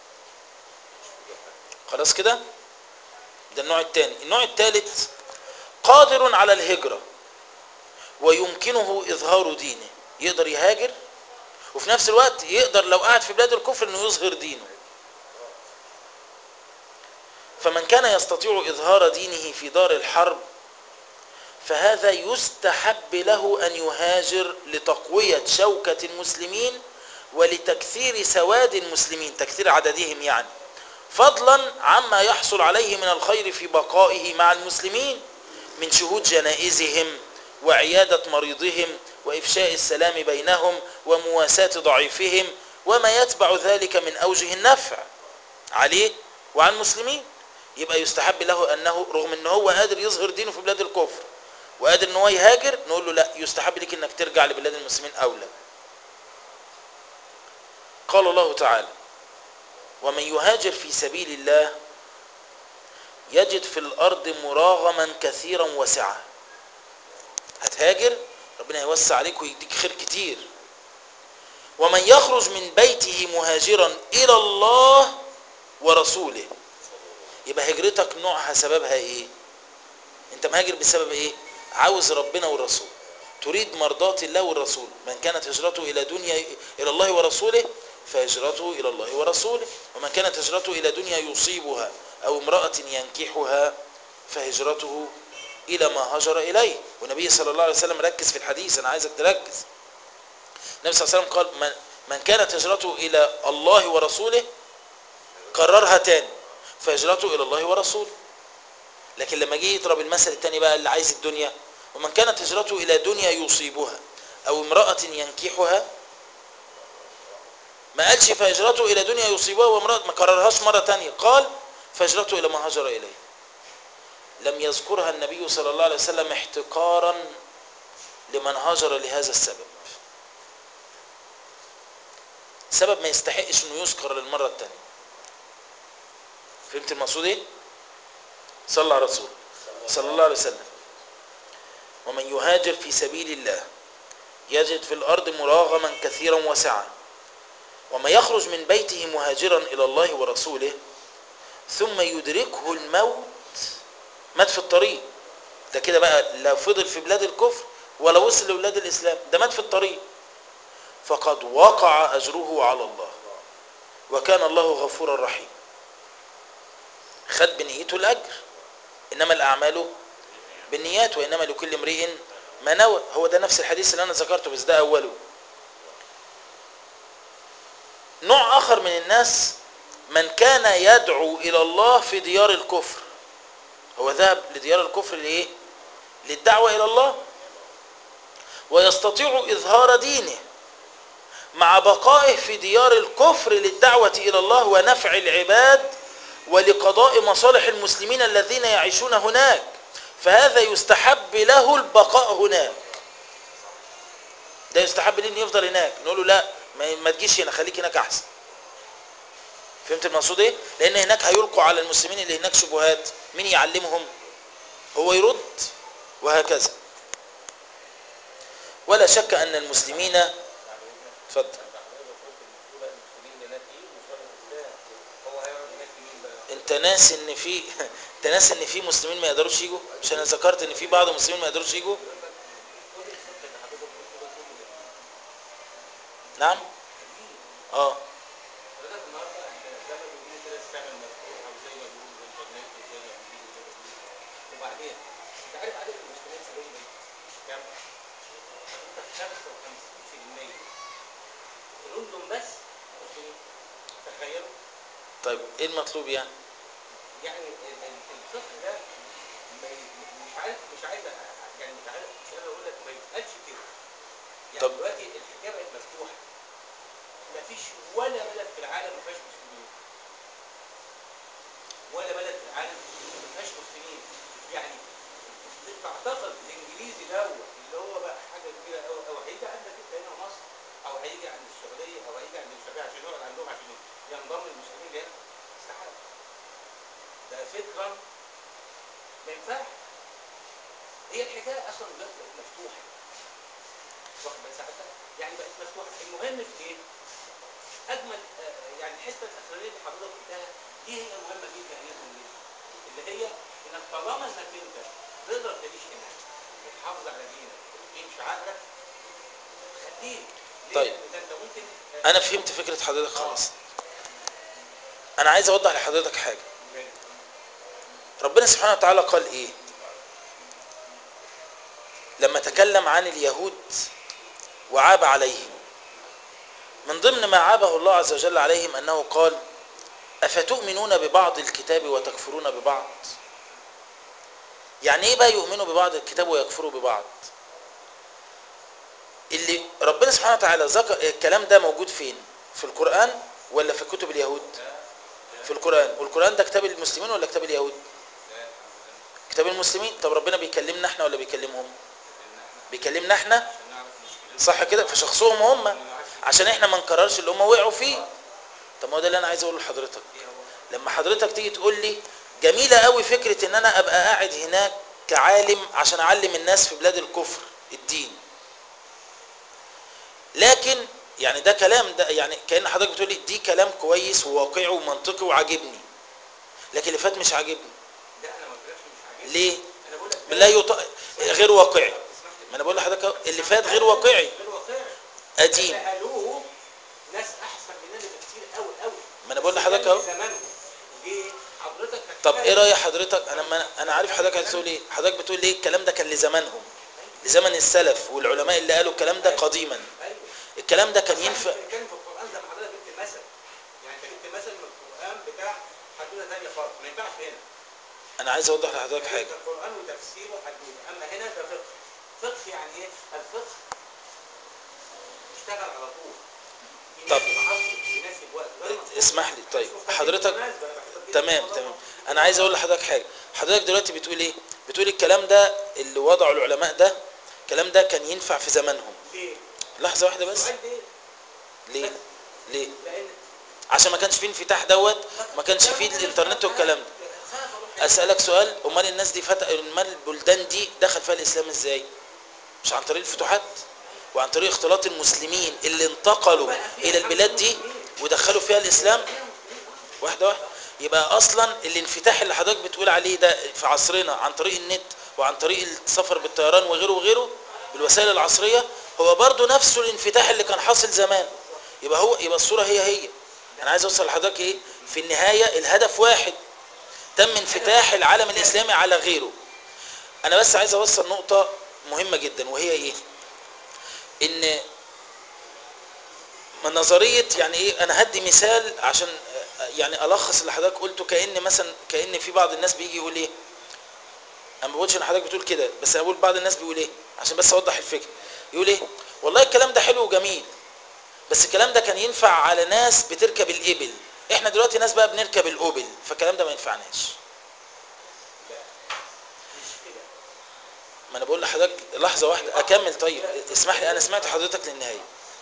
خلاص كده ده النوع الثاني النوع الثالث قادر على الهجرة ويمكنه إظهار دينه يقدر يهاجر وفي نفس الوقت يقدر لو قاعد في بلاد الكفر انه يظهر دينه فمن كان يستطيع إظهار دينه في دار الحرب فهذا يستحب له أن يهاجر لتقوية شوكة المسلمين ولتكثير سواد المسلمين تكثير عددهم يعني فضلا عما يحصل عليه من الخير في بقائه مع المسلمين من شهود جنائزهم وعيادة مريضهم وإفشاء السلام بينهم ومواساة ضعيفهم وما يتبع ذلك من أوجه النفع عليه وعلى المسلمين يبقى يستحب له أنه رغم أنه هو قادر يظهر دينه في بلاد الكفر وقادر أنه يهاجر نقول له لا يستحب لك أنك ترجع لبلاد المسلمين أولى قال الله تعالى ومن يهاجر في سبيل الله يجد في الأرض مراغما كثيرا وسعة هتهاجر ربنا يوسع عليك ويديك خير كتير ومن يخرج من بيته مهاجرا إلى الله ورسوله يبقى هجرتك نوعها سببها ايه انت مهاجر بسبب ايه عاوز ربنا والرسول تريد مرضات الله والرسول من كانت هجرته الى دنيا الى الله ورسوله فهجرته الى الله ورسوله ومن كانت هجرته الى دنيا يصيبها او امراه ينكحها فهجرته الى ما هاجر اليه والنبي صلى الله عليه وسلم ركز في الحديث انا عايزك تركز النبي صلى الله عليه وسلم قال من, من كانت هجرته الى الله ورسوله كررها تاني فهجرته الى الله ورسوله لكن لما جه يضرب المثل الثاني بقى اللي عايز الدنيا ومن كانت هجرته الى دنيا يصيبها او امراه ينكحها ما قالش فهجرته الى دنيا يصيبها وامراه ما كررهاش مره ثانيه قال فهجرته الى ما هاجر اليه لم يذكرها النبي صلى الله عليه وسلم احتقارا لمن هاجر لهذا السبب سبب ما يستحقش انه يذكر للمره الثانيه فهمت المقصود ايه صلى على رسول صلى الله عليه وسلم ومن يهاجر في سبيل الله يجد في الارض مراغما كثيرا وسعا وما يخرج من بيته مهاجرا الى الله ورسوله ثم يدركه الموت مات في الطريق ده كده بقى لا فضل في بلاد الكفر ولا وصل لبلاد الاسلام ده مات في الطريق فقد وقع اجره على الله وكان الله غفورا رحيما خد بنيته الاجر انما الاعمال بالنيات وانما لكل امرئ ما نوى هو ده نفس الحديث اللي انا ذكرته بس ده اوله نوع اخر من الناس من كان يدعو الى الله في ديار الكفر هو ذهب لديار الكفر لايه للدعوه الى الله ويستطيع اظهار دينه مع بقائه في ديار الكفر للدعوه الى الله ونفع العباد ولقضاء مصالح المسلمين الذين يعيشون هناك فهذا يستحب له البقاء هناك ده يستحب ليه انه يفضل هناك نقول له لا ما, ما تجيش هنا خليك هناك احسن فهمت المقصود ايه لان هناك هيلقوا على المسلمين اللي هناك شبهات مين يعلمهم هو يرد وهكذا ولا شك ان المسلمين اتفضل انت ناسي ان في انت ناسي ان في مسلمين ما يقدروش يجوا مش انا ذكرت ان في بعض المسلمين ما يقدروش يجوا نعم اه حضرتك النهارده احنا زي ما بيقولوا كده السنه المفتوحه وزي ما بيقولوا الانترنت وزي ما بيقولوا وزي ما بيقولوا وبعدين انت عارف عدد المسلمين سالهم ايه؟ كام؟ حضرتك 55% في الاردن بس مسلمين تخيلوا طيب ايه المطلوب يعني يعني ال- ال- الفقه ده ما ي- مش عارف مش عايز أ- يعني مش عارف مش قادر اقول لك ما يتقالش كده يعني طب- دلوقتي الحكايه بقت مفتوحه ما فيش ولا بلد في العالم ما فيهاش مسلمين ولا بلد في العالم ما فيهاش مسلمين يعني تعتقد الانجليزي دوت اللي هو بقى حاجه كبيره قوي او هيجي عندك انت هنا مصر او هيجي عند السعوديه او هيجي عند السعوديه عشان يقعد عندهم عشان ينضم المسلمين لهنا استحاله ده فكرا ما ينفعش هي الحكايه اصلا دلوقتي بقت مفتوحه واخد بال ساعتها يعني بقت مفتوحه المهم في ايه؟ اجمل آه، يعني الحته الاخرانيه اللي حضرتك قلتها دي هي مهمه جدا جدا جدا اللي هي انك طالما انك انت تقدر تعيش هناك وتحافظ على دينك وتقيم شعائرك خليه ليه؟ طيب. لأن انت ممكن آه، انا فهمت فكره حضرتك خلاص انا عايز اوضح لحضرتك حاجه ربنا سبحانه وتعالى قال ايه لما تكلم عن اليهود وعاب عليهم من ضمن ما عابه الله عز وجل عليهم انه قال افتؤمنون ببعض الكتاب وتكفرون ببعض يعني ايه بقى يؤمنوا ببعض الكتاب ويكفروا ببعض اللي ربنا سبحانه وتعالى ذكر الكلام ده موجود فين في القرآن ولا في كتب اليهود في القرآن والقرآن ده كتاب المسلمين ولا كتاب اليهود كتاب المسلمين طب ربنا بيكلمنا احنا ولا بيكلمهم بيكلمنا احنا صح كده في شخصهم هم عشان احنا ما نكررش اللي هم وقعوا فيه طب ما هو ده اللي انا عايز اقوله لحضرتك لما حضرتك تيجي تقول لي جميله قوي فكره ان انا ابقى قاعد هناك كعالم عشان اعلم الناس في بلاد الكفر الدين لكن يعني ده كلام ده يعني كأن حضرتك بتقول لي دي كلام كويس وواقعي ومنطقي وعاجبني لكن اللي فات مش عاجبني لا انا ما قلتلكش مش عاجبني ليه انا بقول لك لا يط... غير واقعي اسمح لي. ما انا بقول لحضرتك أهو، اللي فات غير واقعي غير واقعي قديم سالوه ناس احسن مننا بكتير قوي قوي ما انا بقول لحضرتك اهو زمانهم ليه حضرتك طب هتلاقي- ايه راي حضرتك انا ما انا عارف حضرتك هتقول ايه حضرتك بتقول ليه الكلام ده كان لزمانهم لزمن السلف والعلماء اللي قالوا الكلام ده قديما ايوه الكلام ده كان بس ينفع احنا بنتكلم في القران زي ما حضرتك جبت مثل يعني انت جبت مثل من القران بتاع حدوته ثانيه خالص ما ينفعش هنا انا عايز اوضح لحضرتك حاجه القران وتفسيره حدوته اما هنا ده فقه فقه يعني ايه الفقه اشتغل على طول طب. يناسب عصره يناسب وقته غير مقصود. اسمح لي طيب مش مستفيد حضرتك بالمناسبة، أنا بحبك جداً تمام والله. تمام انا عايز اقول لحضرتك حاجه حضرتك دلوقتي بتقول ايه بتقول الكلام ده اللي وضعه العلماء ده الكلام ده كان ينفع في زمانهم ليه؟ لحظه واحده بس السؤال ليه؟ ليه ليه لان عشان ما كانش فيه انفتاح دوت ما كانش فيه الانترنت والكلام ده اسالك سؤال امال الناس دي فتح امال البلدان دي دخل فيها الاسلام ازاي مش عن طريق الفتوحات وعن طريق اختلاط المسلمين اللي انتقلوا الى البلاد دي ودخلوا فيها الاسلام واحده واحده يبقى اصلا الانفتاح اللي حضرتك بتقول عليه ده في عصرنا عن طريق النت وعن طريق السفر بالطيران وغيره وغيره بالوسائل العصريه هو برضو نفسه الانفتاح اللي كان حاصل زمان يبقى هو يبقى الصوره هي هي انا عايز اوصل لحضرتك ايه في النهايه الهدف واحد تم انفتاح العالم الاسلامي على غيره انا بس عايز اوصل نقطه مهمه جدا وهي ايه ان من نظريه يعني ايه انا هدي مثال عشان آه، يعني الخص اللي حضرتك قلته كان مثلا كان في بعض الناس بيجي يقول ايه انا ما بقولش ان حضرتك بتقول كده بس انا بقول بعض الناس بيقول ايه عشان بس اوضح الفكره يقول ايه والله الكلام ده حلو وجميل بس الكلام ده كان ينفع على ناس بتركب الابل احنا دلوقتي ناس بقى بنركب الاوبل فالكلام ده ما ينفعناش مش كده ما انا بقول لحضرتك لحظه واحده اكمل طيب اسمح لي انا سمعت حضرتك للنهايه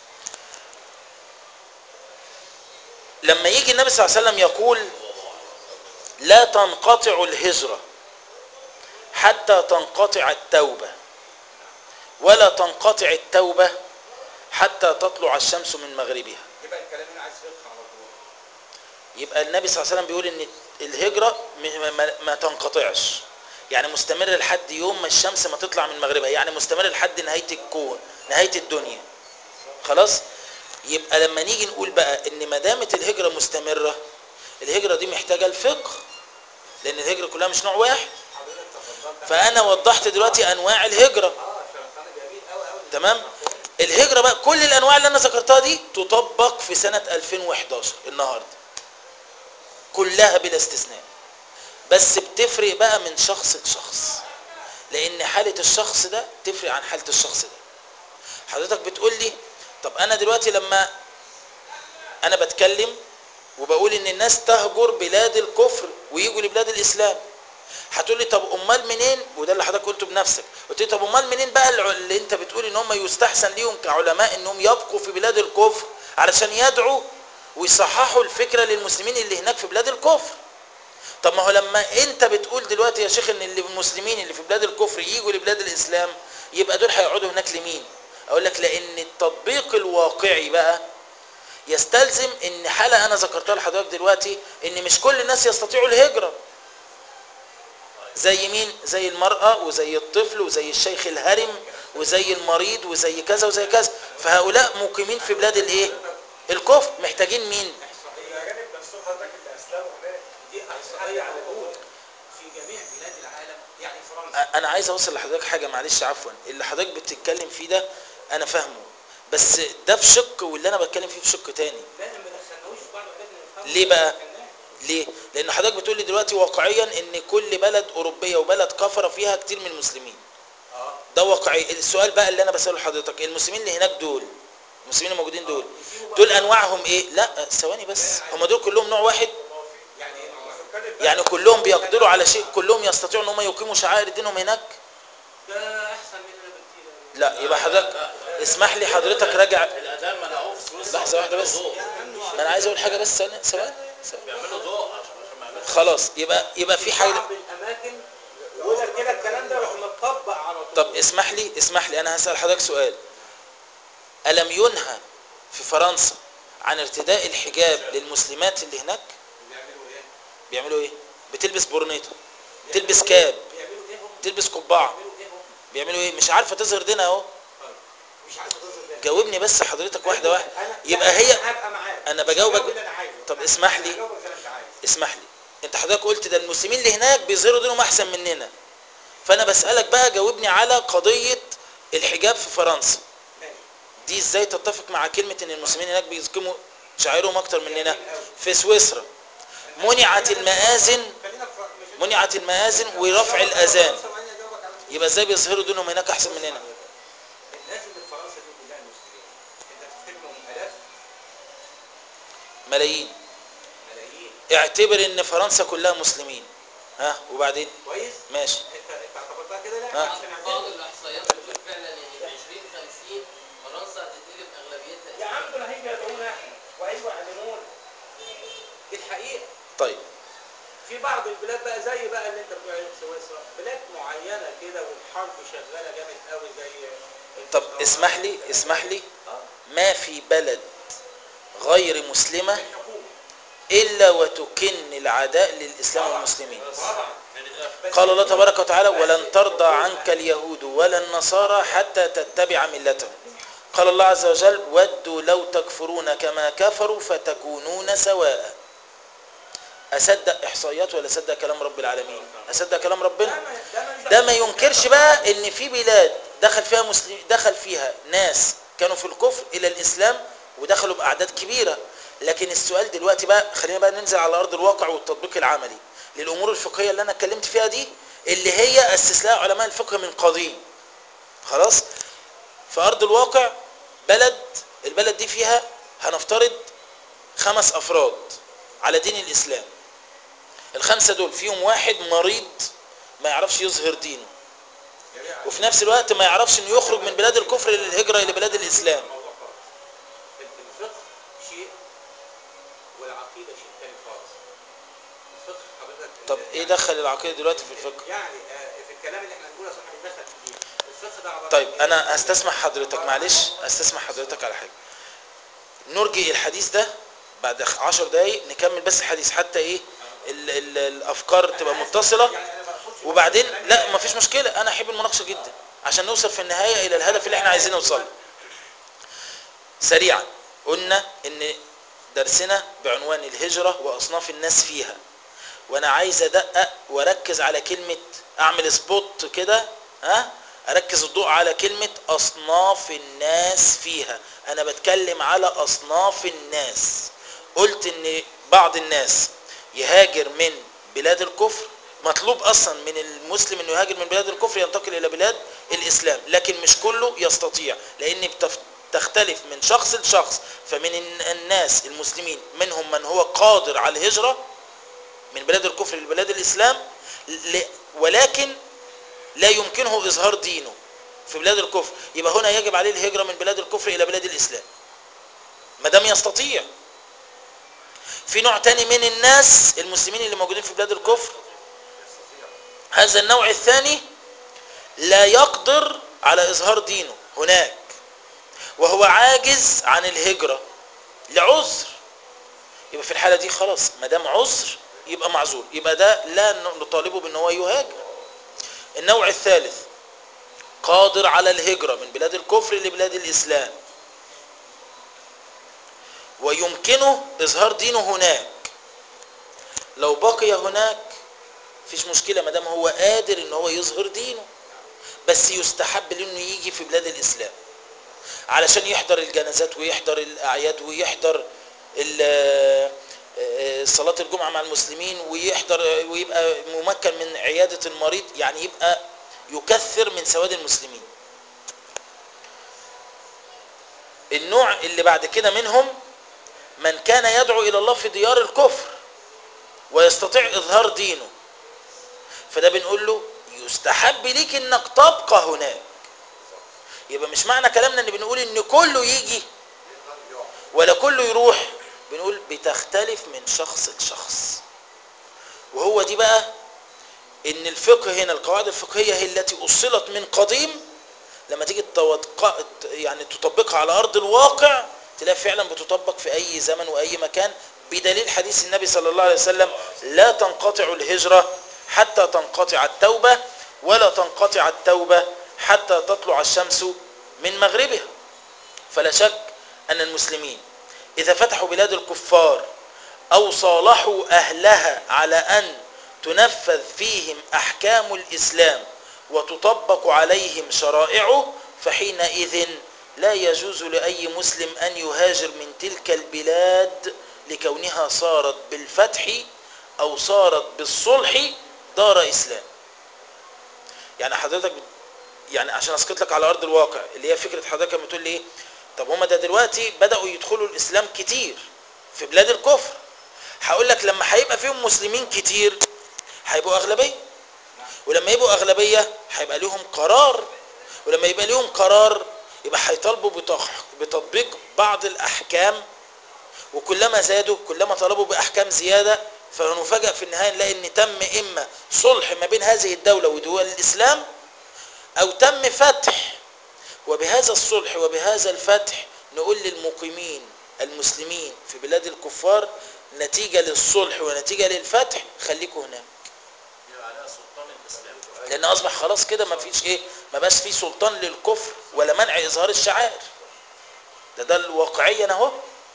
لما يجي النبي صلى الله عليه وسلم يقول لا تنقطع الهجره حتى تنقطع التوبه ولا تنقطع التوبه حتى تطلع الشمس من مغربها يبقى الكلام هنا عايز فقه على طول يبقى النبي صلى الله عليه وسلم بيقول ان الهجره م- ما, ما تنقطعش يعني مستمر لحد يوم ما الشمس ما تطلع من مغربها يعني مستمر لحد نهايه الكون نهايه الدنيا خلاص يبقى لما نيجي نقول بقى ان ما دامت الهجره مستمره الهجره دي محتاجه الفقه لان الهجره كلها مش نوع واحد حضرتك تفضلت فانا وضحت دلوقتي انواع الهجره اه شرحنا جميل قوي قوي تمام الهجرة بقى كل الأنواع اللي أنا ذكرتها دي تطبق في سنة 2011 النهاردة كلها بلا استثناء بس بتفرق بقى من شخص لشخص لأن حالة الشخص ده تفرق عن حالة الشخص ده حضرتك بتقول لي طب أنا دلوقتي لما أنا بتكلم وبقول إن الناس تهجر بلاد الكفر ويجوا لبلاد الإسلام هتقول لي طب امال منين وده اللي حضرتك قلته بنفسك قلت لي طب امال منين بقى الع- اللي انت بتقول ان هم يستحسن ليهم كعلماء انهم يبقوا في بلاد الكفر علشان يدعوا ويصححوا الفكره للمسلمين اللي هناك في بلاد الكفر طب ما هو لما انت بتقول دلوقتي يا شيخ ان اللي المسلمين اللي في بلاد الكفر يجوا لبلاد الاسلام يبقى دول هيقعدوا هناك لمين اقول لك لان التطبيق الواقعي بقى يستلزم ان حاله انا ذكرتها لحضرتك دلوقتي ان مش كل الناس يستطيعوا الهجره زي مين زي المرأة وزي الطفل وزي الشيخ الهرم وزي المريض وزي كذا وزي كذا فهؤلاء مقيمين في بلاد الايه الكفر محتاجين مين الاجانب نفسهم حضرتك اللي اسلموا هناك دي احصائيه موجوده في جميع بلاد العالم يعني فرنسا انا عايز اوصل لحضرتك حاجة معلش عفوا اللي حضرتك بتتكلم فيه ده انا فاهمه بس ده في شق واللي انا بتكلم فيه في شق تاني لا ما دخلناهوش في بعض الحاجات اللي نفهمها ليه بقى؟ ما دخلناش. ليه لان حضرتك بتقول لي دلوقتي واقعيا ان كل بلد اوروبيه وبلد كفره فيها كتير من المسلمين اه ده واقعي السؤال بقى اللي انا بساله لحضرتك المسلمين اللي هناك دول المسلمين الموجودين دول دول انواعهم ايه لا ثواني بس هم دول كلهم نوع واحد يعني ايه ما هو سكان البلد يعني كلهم بيقدروا على شيء كلهم يستطيعوا ان هم يقيموا شعائر دينهم هناك ده احسن مننا بكتير لا يبقى حضرتك اسمح لي حضرتك راجع الاذان منعوه في سويسرا لحظه واحده بس انا عايز اقول حاجه بس ثواني ثواني ثواني. بيعملوا ضوء عشان عشان ما يعملوش خلاص يبقى يبقى في حاجه بعض الاماكن يقول لك كده الكلام ده يروح متطبق على طول طب اسمح لي اسمح لي انا هسال حضرتك سؤال الم ينهى في فرنسا عن ارتداء الحجاب للمسلمات اللي هناك بيعملوا ايه؟ بيعملوا ايه بتلبس برنيطه تلبس كاب بيعملوا ايه هم؟ تلبس قبعه بيعملوا ايه هم؟ بيعملوا ايه مش عارفه تظهر دينها اهو طيب مش عارف تظهر ده جاوبني بس حضرتك واحده واحده أنا- يبقى لا، هي أنا هبقى معاك أنا مش بجاوبك- هجاوب اللي انا عايزه طب اسمح لي. أنا هجاوبك زي ما انت عايز اسمح لي انت حضرتك قلت ده المسلمين اللي هناك بيظهروا دينهم احسن مننا فانا بسالك بقى جاوبني على قضيه الحجاب في فرنسا ماشي دي ازاي تتفق مع كلمه ان المسلمين هناك بيزكموا شعائرهم اكتر مننا في سويسرا منعت المآذن خلينا في مش- منعت المآذن ورفع الأذان فرنسا وأنا أجاوبك على يبقى ازاي بيظهروا دينهم هناك احسن بص مننا حضرتك، الناس اللي في فرنسا دي كلها مسلمين انت تفتكرهم الاف ملايين ملايين اعتبر ان فرنسا كلها مسلمين ها وبعدين كويس ماشي انت انت اعتبرتها كده لا ها. عشان بعض عندنا- الاحصائيات بتقول فعلا ان في 2050 فرنسا هتتقلب اغلبيتها يا عم دول هيجوا يدعونا احنا وهيجوا يعلمونا دي الحقيقه طيب في بعض البلاد بقى زي بقى اللي انت بتقول عليه في سويسرا بلاد معينه كده والحرب شغاله جامد قوي زي طب اسمح لي اسمح لي اه ما في بلد غير مسلمة الحكومه إلا وتكن العداء للإسلام طبعاً. والمسلمين طبعا بس قال الله تبارك وتعالى بس ولن ترضى الحكومة- عنك اليهود ولا النصارى حتى تتبع ملتهم قال الله عز وجل ودوا لو تكفرون كما كفروا فتكونون سواء أصدق إحصائيات ولا أصدق كلام رب العالمين أصدق كلام ده ربنا ما- ده ماليش ده دعوة. ما ينكرش بقى ان في بلاد دخل فيها مسلم دخل فيها ناس كانوا في الكفر الى الاسلام ودخلوا باعداد كبيره لكن السؤال دلوقتي بقى خلينا بقى ننزل على ارض الواقع والتطبيق العملي للامور الفقهيه اللي انا اتكلمت فيها دي اللي هي اسس لها علماء الفقه من قديم خلاص في ارض الواقع بلد البلد دي فيها هنفترض خمس افراد على دين الاسلام الخمسه دول فيهم واحد مريض ما يعرفش يظهر دينه يا ريت وفي نفس الوقت ما يعرفش انه يخرج من بلاد الكفر للهجرة الى بلاد الاسلام الموضوع خالص. الفقه شيء والعقيده شيء ثاني خالص الفقه حضرتك طب يعني- ايه دخل العقيدة دلوقتي في الفقه يعني آه، في الكلام اللي احنا بنقوله يا صاحبي دخل كتير الفقه ده عباره طيب عن إيه؟ انا استسمح حضرتك معلش استسمح حضرتك على حاجة نرجي الحديث ده بعد عشر دقايق نكمل بس الحديث حتى ايه ال ال الافكار تبقى أنا آسف، متصلة يعني أنا ما أقصدش وبعدين كلامي لا ده- ما فيش مشكلة انا احب المناقشة جدا عشان نوصل في النهاية الى الهدف اللي احنا عايزين نوصل له. سريعا قلنا ان درسنا بعنوان الهجرة واصناف الناس فيها وانا عايز ادقق واركز على كلمة اعمل سبوت كده ها اركز الضوء على كلمة اصناف الناس فيها انا بتكلم على اصناف الناس قلت ان بعض الناس يهاجر من بلاد الكفر مطلوب اصلا من المسلم انه يهاجر من بلاد الكفر ينتقل الى بلاد الاسلام لكن مش كله يستطيع لان بتف- تختلف من شخص لشخص فمن الن- الناس المسلمين منهم من هو قادر على الهجرة من بلاد الكفر لبلاد الإسلام ل- ولكن لا يمكنه إظهار دينه في بلاد الكفر يبقى هنا يجب عليه الهجرة من بلاد الكفر إلى بلاد الإسلام ما دام يستطيع في نوع تاني من الناس المسلمين اللي موجودين في بلاد الكفر هذا النوع الثاني لا يقدر على إظهار دينه هناك وهو عاجز عن الهجرة لعذر يبقى في الحالة دي خلاص ما دام عذر يبقى معذور يبقى ده لا نطالبه بان هو يهاجر النوع الثالث قادر على الهجرة من بلاد الكفر لبلاد الإسلام ويمكنه إظهار دينه هناك لو بقي هناك فيش مشكلة ما دام هو قادر ان هو يظهر دينه بس يستحب له انه يجي في بلاد الإسلام علشان يحضر الجنازات ويحضر الأعياد ويحضر ال- آه، صلاة الجمعة مع المسلمين ويحضر ويبقى ممكن من عيادة المريض يعني يبقى يكثر من سواد المسلمين النوع اللي بعد كده منهم من كان يدعو إلى الله في ديار الكفر ويستطيع إظهار دينه فده بنقول له يستحب ليك انك تبقى هناك يبقى مش معنى كلامنا ان بنقول ان كله يجي ولا كله يروح بنقول بتختلف من شخص لشخص وهو دي بقى ان الفقه هنا القواعد الفقهية هي التي أصلت من قديم لما تيجي تطبق- يعني تطبقها على أرض الواقع تلاقي فعلا بتطبق في اي زمن واي مكان بدليل حديث النبي صلى الله عليه وسلم لا تنقطع الهجرة حتى تنقطع التوبة ولا تنقطع التوبة حتى تطلع الشمس من مغربها فلا شك أن المسلمين إذا فتحوا بلاد الكفار أو صالحوا أهلها على أن تنفذ فيهم أحكام الإسلام وتطبق عليهم شرائعه فحينئذ لا يجوز لأي مسلم أن يهاجر من تلك البلاد لكونها صارت بالفتح أو صارت بالصلح دار إسلام يعني حضرتك يعني عشان اسقط لك على ارض الواقع اللي هي فكره حضرتك لما تقول لي ايه طب هما ده دلوقتي بداوا يدخلوا الاسلام كتير في بلاد الكفر هقول لك لما هيبقى فيهم مسلمين كتير هيبقوا اغلبيه ولما يبقوا اغلبيه هيبقى لهم قرار ولما يبقى لهم قرار يبقى هيطالبوا بتخ- بتطبيق بعض الاحكام وكلما زادوا كلما طلبوا باحكام زياده فنفاجئ في النهايه نلاقي ان تم اما صلح ما بين هذه الدوله ودول الاسلام او تم فتح وبهذا الصلح وبهذا الفتح نقول للمقيمين المسلمين في بلاد الكفار نتيجة للصلح ونتيجة للفتح خليكوا هناك يبقى عليها سلطان الاسلام لان اصبح خلاص كده ما فيش ايه ما بقاش في سلطان للكفر ولا منع اظهار الشعائر ده ده الواقعيا اهو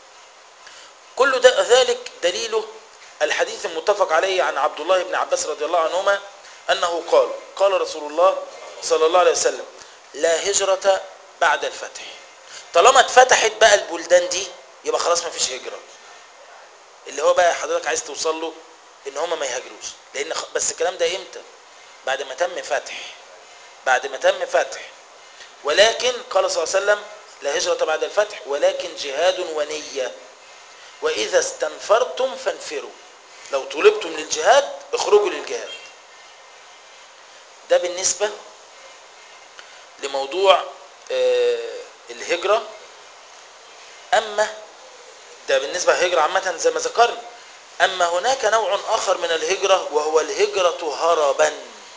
كل ده ذلك دليله الحديث المتفق عليه عن عبد الله بن عباس رضي الله عنهما انه قال قال رسول الله صلى الله عليه وسلم لا هجرة بعد الفتح طالما اتفتحت بقى البلدان دي يبقى خلاص ما فيش هجرة اللي هو بقى حضرتك عايز توصل له ان هم ما يهاجروش لان خ- بس الكلام ده امتى بعد ما تم فتح بعد ما تم فتح ولكن قال صلى الله عليه وسلم لا هجرة بعد الفتح ولكن جهاد ونية وإذا استنفرتم فانفروا لو طلبتم للجهاد اخرجوا للجهاد ده بالنسبة لموضوع آه، الهجرة أما ده بالنسبة للهجرة عامة زي ما ذكرنا أما هناك نوع آخر من الهجرة وهو الهجرة هربا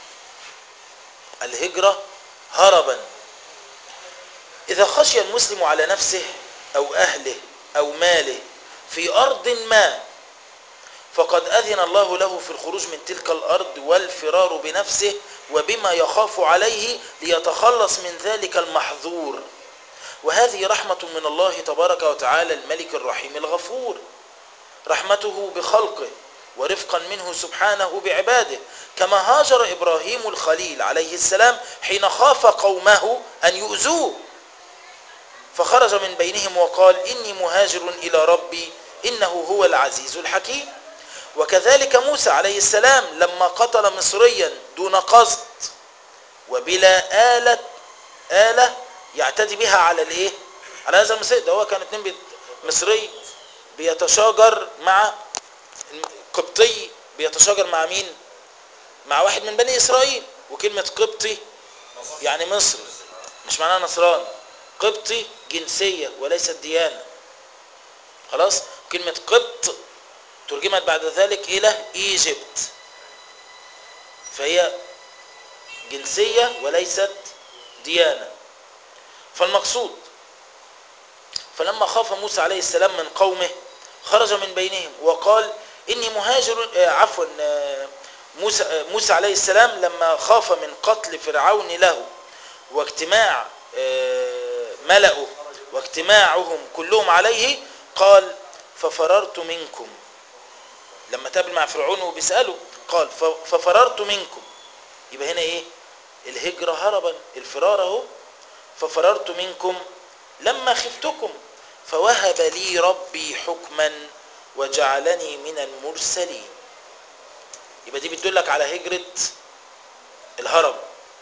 الهجرة هربا إذا خشي المسلم على نفسه أو أهله أو ماله في أرض ما فقد أذن الله له في الخروج من تلك الأرض والفرار بنفسه وبما يخاف عليه ليتخلص من ذلك المحظور وهذه رحمة من الله تبارك وتعالى الملك الرحيم الغفور رحمته بخلقه ورفقا منه سبحانه بعباده كما هاجر إبراهيم الخليل عليه السلام حين خاف قومه أن يؤذوه فخرج من بينهم وقال إني مهاجر إلى ربي إنه هو العزيز الحكيم وكذلك موسى عليه السلام لما قتل مصريا دون قصد وبلا آلة آلة يعتدي بها على الايه على هذا المصري ده هو كان اتنين بيت مصري بيتشاجر مع قبطي بيتشاجر مع مين مع واحد من بني اسرائيل وكلمة قبطي يعني مصري مش معناها نصراني قبطي جنسية وليست ديانة خلاص كلمة قبط ترجمت بعد ذلك إلى إيجيبت فهي جنسية وليست ديانة فالمقصود فلما خاف موسى عليه السلام من قومه خرج من بينهم وقال إني مهاجر آه، عفوا آه، موسى, آه، موسى عليه السلام لما خاف من قتل فرعون له واجتماع آه، ملأه واجتماعهم كلهم عليه قال ففررت منكم لما تقابل مع فرعون وبيسأله قال ف- ففررت منكم يبقى هنا ايه الهجرة هربا الفرار اهو ففررت منكم لما خفتكم فوهب لي ربي حكما وجعلني من المرسلين يبقى دي بتدلك على هجرة الهرب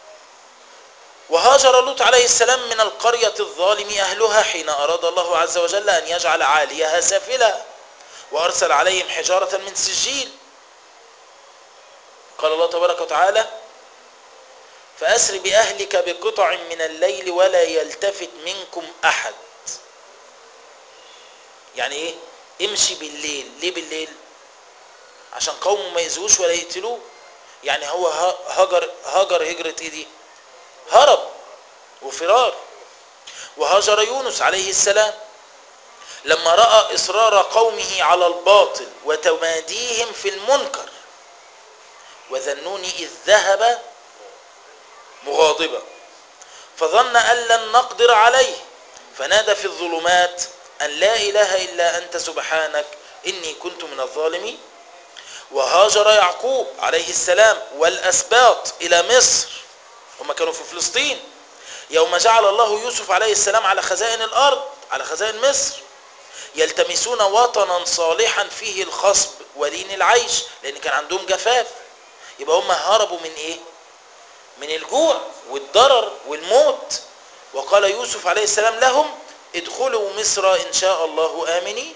وهاجر لوط عليه السلام من القرية الظالم أهلها حين أراد الله عز وجل أن يجعل عاليها سافلة وأرسل عليهم حجارة من سجيل قال الله تبارك وتعالى فأسر بأهلك بقطع من الليل ولا يلتفت منكم أحد يعني إيه امشي بالليل ليه بالليل عشان قومه ما يزهوش ولا يقتلوه يعني هو ه- هجر هجر هجرة ايه دي هرب وفرار وهاجر يونس عليه السلام لما رأى إصرار قومه على الباطل وتماديهم في المنكر وذنوني إذ ذهب مغاضبا فظن أن لن نقدر عليه فنادى في الظلمات أن لا إله إلا أنت سبحانك إني كنت من الظالمين وهاجر يعقوب عليه السلام والأسباط إلى مصر هم كانوا في فلسطين يوم جعل الله يوسف عليه السلام على خزائن الأرض على خزائن مصر يلتمسون وطنا صالحا فيه الخصب ولين العيش لأن كان عندهم جفاف يبقى هم هربوا من إيه من الجوع والضرر والموت وقال يوسف عليه السلام لهم ادخلوا مصر إن شاء الله آمنين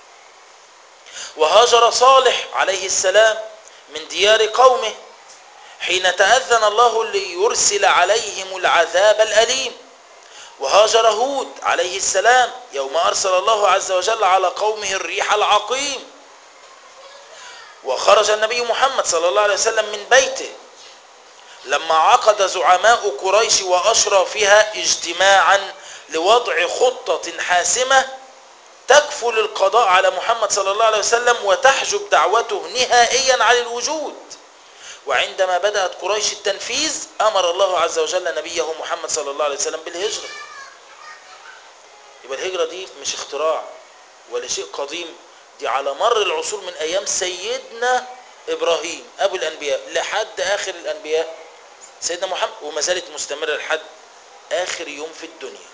وهاجر صالح عليه السلام من ديار قومه حين تأذن الله ليرسل عليهم العذاب الأليم وهاجر هود عليه السلام يوم أرسل الله عز وجل على قومه الريح العقيم وخرج النبي محمد صلى الله عليه وسلم من بيته لما عقد زعماء قريش وأشرافها اجتماعا لوضع خطة حاسمة تكفل القضاء على محمد صلى الله عليه وسلم وتحجب دعوته نهائيا عن الوجود وعندما بدأت قريش التنفيذ أمر الله عز وجل نبيه محمد صلى الله عليه وسلم بالهجرة يبقى الهجرة دي مش اختراع ولا شيء قديم دي على مر العصور من أيام سيدنا إبراهيم أبو الأنبياء لحد آخر الأنبياء سيدنا محمد وما زالت مستمرة لحد آخر يوم في الدنيا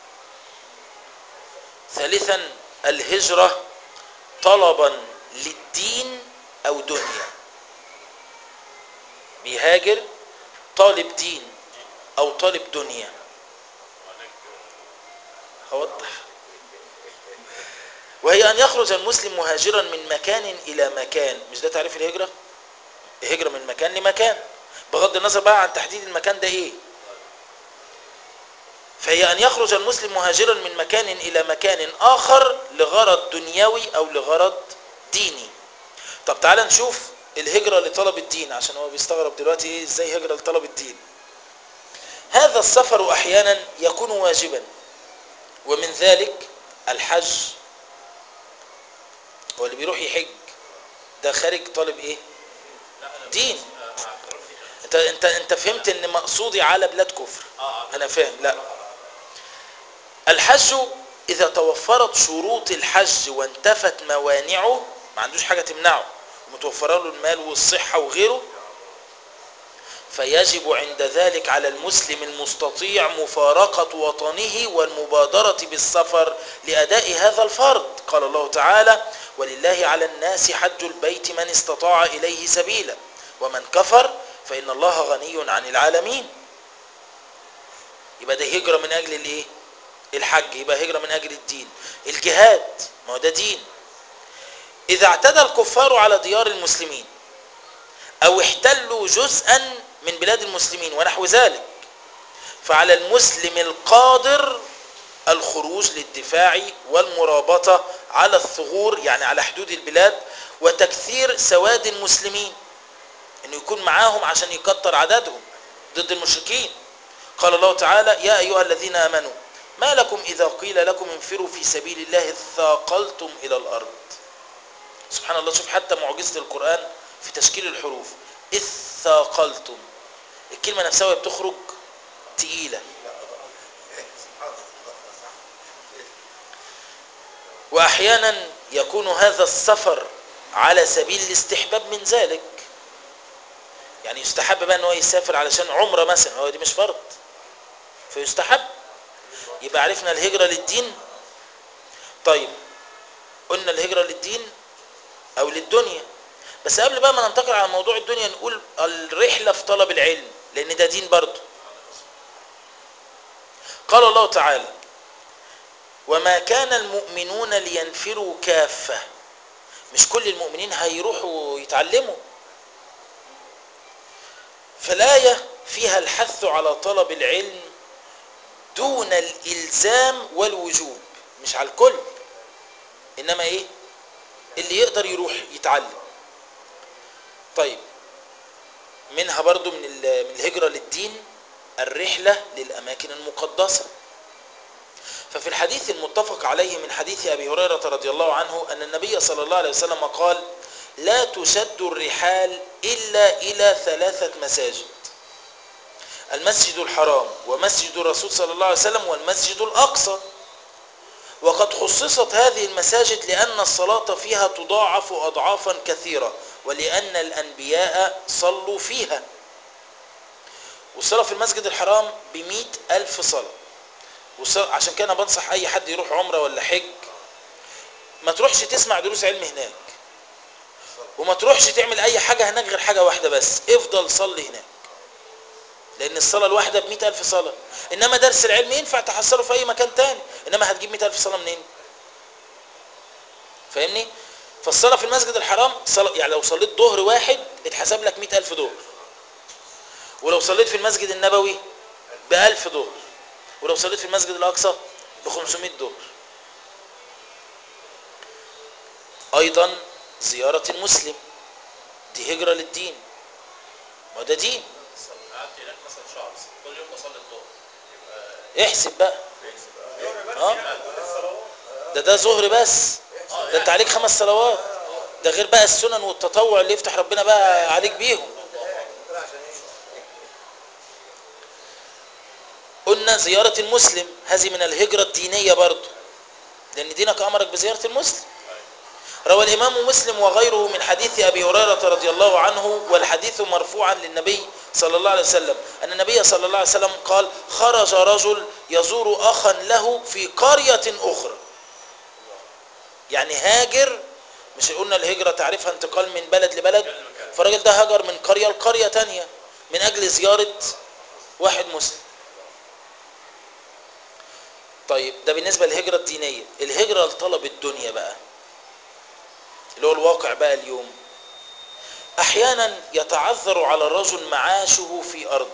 ثالثا الهجرة طلبا للدين أو دنيا بيهاجر طالب دين أو طالب دنيا هوضح وهي أن يخرج المسلم مهاجرا من مكان إلى مكان مش ده تعريف الهجرة الهجرة من مكان لمكان بغض النظر بقى عن تحديد المكان ده ايه فهي أن يخرج المسلم مهاجرا من مكان إلى مكان آخر لغرض دنيوي أو لغرض ديني طب تعال نشوف الهجرة لطلب الدين عشان هو بيستغرب دلوقتي ايه ازاي هجرة لطلب الدين هذا السفر أحيانا يكون واجبا ومن ذلك الحج هو اللي بيروح يحج ده خارج طالب ايه دين انت انت انت فهمت ان مقصودي على بلاد كفر انا فاهم لا الحج اذا توفرت شروط الحج وانتفت موانعه ما عندوش حاجه تمنعه ومتوفره له المال والصحه وغيره فيجب عند ذلك على المسلم المستطيع مفارقة وطنه والمبادرة بالسفر لأداء هذا الفرض قال الله تعالى ولله على الناس حج البيت من استطاع إليه سبيلا ومن كفر فإن الله غني عن العالمين يبقى ده هجرة من أجل الإيه؟ الحج يبقى هجرة من أجل الدين الجهاد ما هو ده دين إذا اعتدى الكفار على ديار المسلمين أو احتلوا جزءا من بلاد المسلمين ونحو ذلك فعلى المسلم القادر الخروج للدفاع والمرابطة على الثغور يعني على حدود البلاد وتكثير سواد المسلمين انه يكون معاهم عشان يكتر عددهم ضد المشركين قال الله تعالى يا ايها الذين امنوا ما لكم اذا قيل لكم انفروا في سبيل الله ثاقلتم الى الارض سبحان الله شوف حتى معجزة القرآن في تشكيل الحروف إذ ثاقلتم الكلمة نفسها وهي بتخرج تقيلة وأحيانا يكون هذا السفر على سبيل الاستحباب من ذلك يعني يستحب بقى ان هو يسافر علشان عمره مثلا هو دي مش فرض فيستحب يبقى عرفنا الهجرة للدين طيب قلنا الهجرة للدين او للدنيا بس قبل بقى ما ننتقل على موضوع الدنيا نقول الرحلة في طلب العلم لان ده دين برضه قال الله تعالى وما كان المؤمنون لينفروا كافة مش كل المؤمنين هيروحوا يتعلموا فالآية فيها الحث على طلب العلم دون الإلزام والوجوب مش على الكل إنما إيه اللي يقدر يروح يتعلم طيب منها برضو من من الهجرة للدين الرحلة للأماكن المقدسة ففي الحديث المتفق عليه من حديث أبي هريرة رضي الله عنه أن النبي صلى الله عليه وسلم قال لا تشد الرحال إلا إلى ثلاثة مساجد المسجد الحرام ومسجد الرسول صلى الله عليه وسلم والمسجد الأقصى وقد خصصت هذه المساجد لأن الصلاة فيها تضاعف أضعافا كثيرة ولأن الأنبياء صلوا فيها والصلاة في المسجد الحرام بمئة ألف صلاة والصلاة عشان كده أنا بنصح أي حد يروح عمرة ولا حج ما تروحش تسمع دروس علم هناك وما تروحش تعمل أي حاجة هناك غير حاجة واحدة بس افضل صلي هناك لأن الصلاة الواحدة بمئة ألف صلاة إنما درس العلم ينفع تحصله في أي مكان تاني إنما هتجيب مئة ألف صلاة منين فاهمني فالصلاة في المسجد الحرام صلاة يعني لو صليت ظهر واحد اتحسب لك مئة ألف ظهر ولو صليت في المسجد النبوي بألف ظهر ولو صليت في المسجد الأقصى بخمسمائة ظهر أيضا زيارة المسلم دي هجرة للدين ما ده دين قعدت هناك مثلا شهر كل يوم بصلي الظهر يبقى احسب بقى بس اه الصلوات ده ده ظهر بس ده انت عليك خمس صلوات ده غير بقى السنن والتطوع اللي يفتح ربنا بقى عليك بيهم قلنا زيارة المسلم هذه من الهجرة الدينية برضو لأن دينك أمرك بزيارة المسلم روى الإمام مسلم وغيره من حديث أبي هريرة رضي الله عنه والحديث مرفوعا للنبي صلى الله عليه وسلم أن النبي صلى الله عليه وسلم قال خرج رجل يزور أخا له في قرية أخرى يعني هاجر مش قلنا الهجرة تعرفها انتقال من بلد لبلد فالراجل ده هاجر من قرية لقرية تانية من أجل زيارة واحد مسلم طيب ده بالنسبة للهجرة الدينية الهجرة لطلب الدنيا بقى اللي هو الواقع بقى اليوم احيانا يتعذر على الرجل معاشه في ارض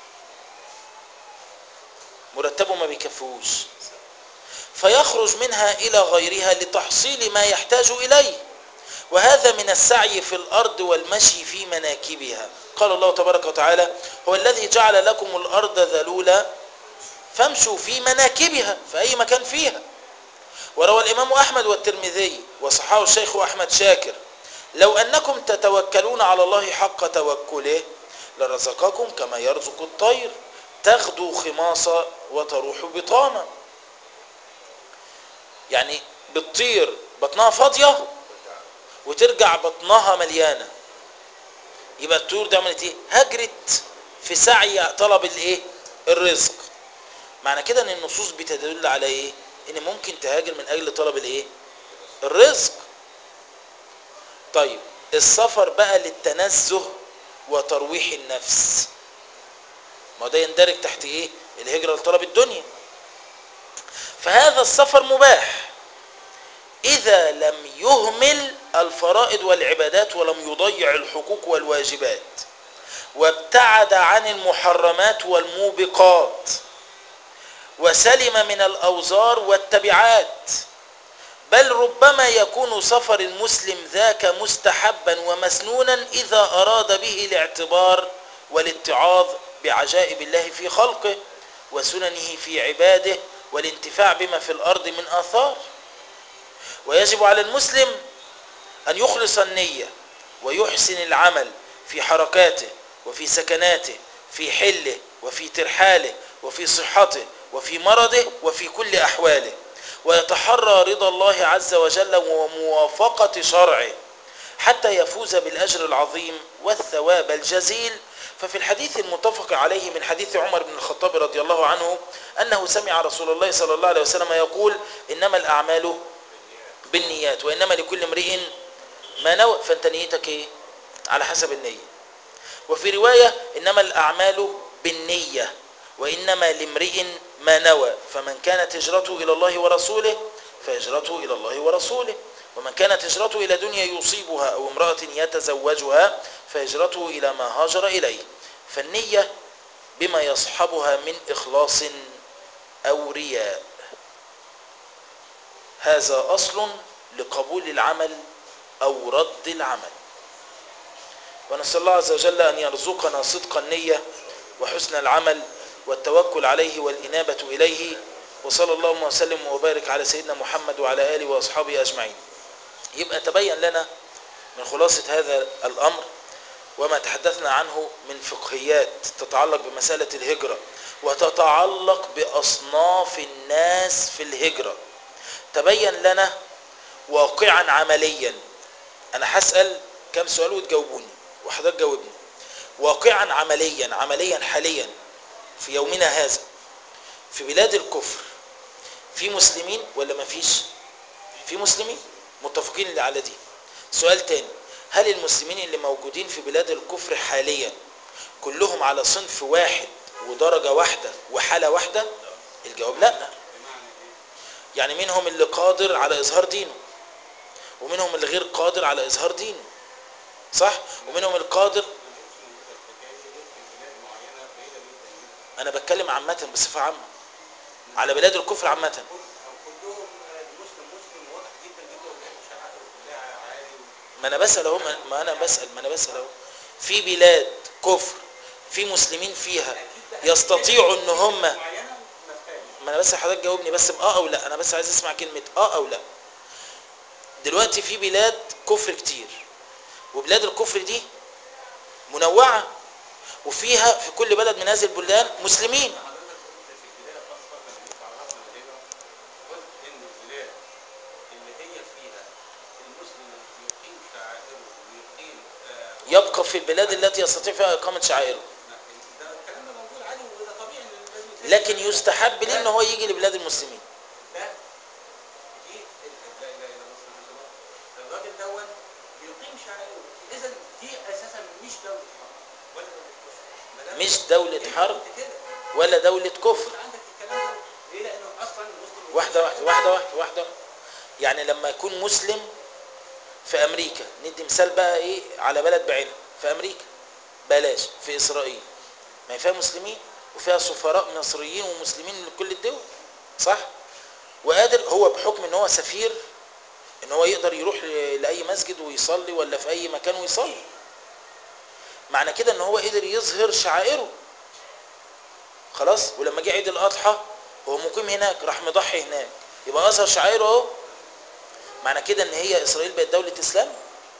مرتبه ما بيكفوش فيخرج منها الى غيرها لتحصيل ما يحتاج اليه وهذا من السعي في الارض والمشي في مناكبها قال الله تبارك وتعالى هو الذي جعل لكم الارض ذلولا فامشوا في مناكبها في اي مكان فيها وروى الإمام أحمد والترمذي وصححه الشيخ أحمد شاكر لو أنكم تتوكلون على الله حق توكله لرزقكم كما يرزق الطير تغدو خماصا وتروح بطانا يعني بتطير بطنها فاضية وترجع بطنها مليانة يبقى الطيور دي عملت ايه هجرت في سعي طلب الايه الرزق معنى كده ان النصوص بتدل على ايه ان ممكن تهاجر من اجل طلب الايه الرزق طيب السفر بقى للتنزه وترويح النفس ما ده يندرج تحت ايه الهجرة لطلب الدنيا فهذا السفر مباح اذا لم يهمل الفرائض والعبادات ولم يضيع الحقوق والواجبات وابتعد عن المحرمات والموبقات وسلم من الأوزار والتبعات بل ربما يكون سفر المسلم ذاك مستحبا ومسنونا إذا أراد به الاعتبار والاتعاظ بعجائب الله في خلقه وسننه في عباده والانتفاع بما في الأرض من آثار ويجب على المسلم أن يخلص النية ويحسن العمل في حركاته وفي سكناته في حله وفي ترحاله وفي صحته وفي مرضه وفي كل أحواله ويتحرى رضا الله عز وجل وموافقة شرعه حتى يفوز بالأجر العظيم والثواب الجزيل ففي الحديث المتفق عليه من حديث عمر بن الخطاب رضي الله عنه أنه سمع رسول الله صلى الله عليه وسلم يقول إنما الأعمال بالنيات وإنما لكل امرئ ما نوى فأنت نيتك إيه؟ على حسب النية وفي رواية إنما الأعمال بالنية وإنما لامرئ ما نوى فمن كانت هجرته إلى الله ورسوله فهجرته إلى الله ورسوله ومن كانت هجرته إلى دنيا يصيبها أو امرأة يتزوجها فهجرته إلى ما هاجر إليه فالنية بما يصحبها من إخلاص أو رياء هذا أصل لقبول العمل أو رد العمل ونسأل الله عز وجل أن يرزقنا صدق النية وحسن العمل والتوكل عليه والإنابة إليه وصلى اللهم وسلم وبارك على سيدنا محمد وعلى آله وأصحابه أجمعين يبقى تبين لنا من خلاصة هذا الأمر وما تحدثنا عنه من فقهيات تتعلق بمسألة الهجرة وتتعلق بأصناف الناس في الهجرة تبين لنا واقعا عمليا أنا هسأل كم سؤال وتجاوبوني وحضرتك جاوبني واقعا عمليا عمليا حاليا في يومنا هذا في بلاد الكفر في مسلمين ولا ما فيش في مسلمين متفقين اللي على دي سؤال تاني هل المسلمين اللي موجودين في بلاد الكفر حاليا كلهم على صنف واحد ودرجة واحدة وحالة واحدة الجواب لا يعني منهم اللي قادر على إظهار دينه ومنهم اللي غير قادر على إظهار دينه صح ومنهم القادر أنا بتكلم عامة بصفة عامة على بلاد الكفر عامة كلهم المسلم مسلم واضح جدا جدا وبيعمل شعائره كلها عادي ما أنا بسأل أهو ما- ما أنا بسأل ما أنا بسأل أهو في بلاد كفر في مسلمين فيها يستطيعوا إن هم معينه ما فيهاش ما انا بس حضرتك جاوبني بس باه او لا انا بس عايز اسمع كلمه اه او لا دلوقتي في بلاد كفر كتير وبلاد الكفر دي منوعه وفيها في كل بلد من هذه البلدان مسلمين حضرتك قلت في البدايه خاصه لما جيت عرفنا الهجره قلت ان البلاد اللي هي فيها المسلم يقيم شعائره ويقيم آه، يبقى في البلاد التي يستطيع فيها اقامه شعائره ده الكلام ده موجود عادي وده طبيعي ان لازم يتم. لكن يستحب ليه ان هو يجي لبلاد المسلمين ده دي لا اله الا الله سبحانه وتعالى الراجل دون بيقيم شعائره اذا دي اساسا مش دوله حرب ولا دوله كفر ما دام- مش دولة إيه حرب قلت كده ولا دوله كفر موجود عندك الكلام ده ليه لانه اصلا المسلم يقيم واحده واحده شعائره. واحده واحده واحده يعني لما يكون مسلم في امريكا ندي مثال بقى ايه على بلد بعينها في امريكا بلاش في اسرائيل ما هي فيها مسلمين وفيها سفراء مصريين ومسلمين من كل الدول صح وقادر هو بحكم ان هو سفير ان هو يقدر يروح ل- لاي مسجد ويصلي ولا في اي مكان ويصلي معنى كده ان هو قدر يظهر شعائره خلاص ولما جه عيد الاضحى هو مقيم هناك راح مضحي هناك يبقى اظهر شعائره اهو معنى كده ان هي اسرائيل بقت دوله اسلام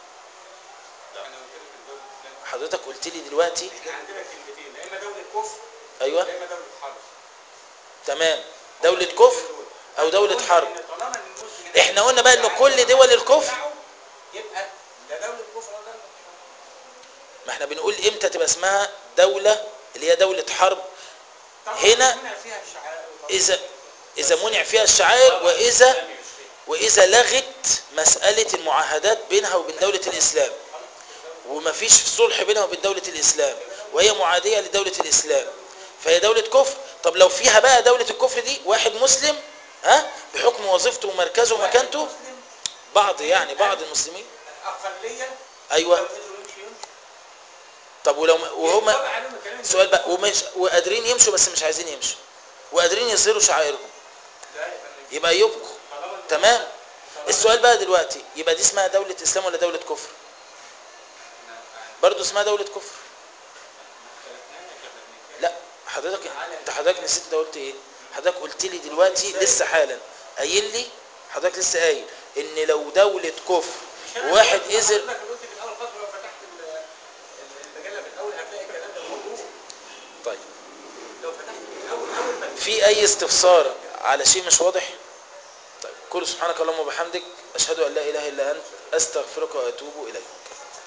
انا قلت لك الدوله الاسلاميه حضرتك قلت لي دلوقتي احنا عندنا كلمتين لا اما دوله كفر ايوه لا اما دوله حرب تمام دوله كفر او دوله قلنا حرب إن طالما إن المسلم احنا قلنا بقى ان كل دول الكفر يبقى لا دوله كفر ولا دوله حرب ما احنا بنقول امتى تبقى اسمها دوله اللي هي دوله حرب طالما هنا منع فيها الشعائر اذا اذا منع فيها الشعائر واذا واذا لغت مساله المعاهدات بينها وبين دوله الاسلام وما فيش صلح بينها وبين دوله الاسلام وهي معاديه لدوله الاسلام فهي دوله كفر طب لو فيها بقى دوله الكفر دي واحد مسلم ها بحكم وظيفته ومركزه ومكانته مسلم بعض يعني بعض المسلمين اقليه ايوه لو قدروا يمشي يمشي طب ولو وهم يطبق عليهم الكلام ده. سؤال بقى ومش وقادرين يمشوا بس مش عايزين يمشوا وقادرين يظهروا شعائرهم لا يبقى ما يبقى يبقوا طالما إن- تمام طالما السؤال بقى دلوقتي يبقى دي اسمها دولة اسلام ولا دولة كفر إحنا- برضه اسمها دولة كفر اختلفناش إحنا بنتكلم. لا حضرتك انت حضرتك نسيت انت قلت ايه حضرتك قلت لي دلوقتي لسه حالا قايل لي حضرتك لسه قايل ان لو دولة كفر مش أنا وواحد اللي قلت- اذن حضرتك اللي قلت في الاول خالص لو فتحت ال- ال- المجله من الاول هتلاقي الكلام ده موجود طيب لو فتحت من اول اول ما في اي استفسار على شيء مش واضح طيب كل سبحانك اللهم وبحمدك اشهد ان لا اله الا انت استغفرك واتوب اليك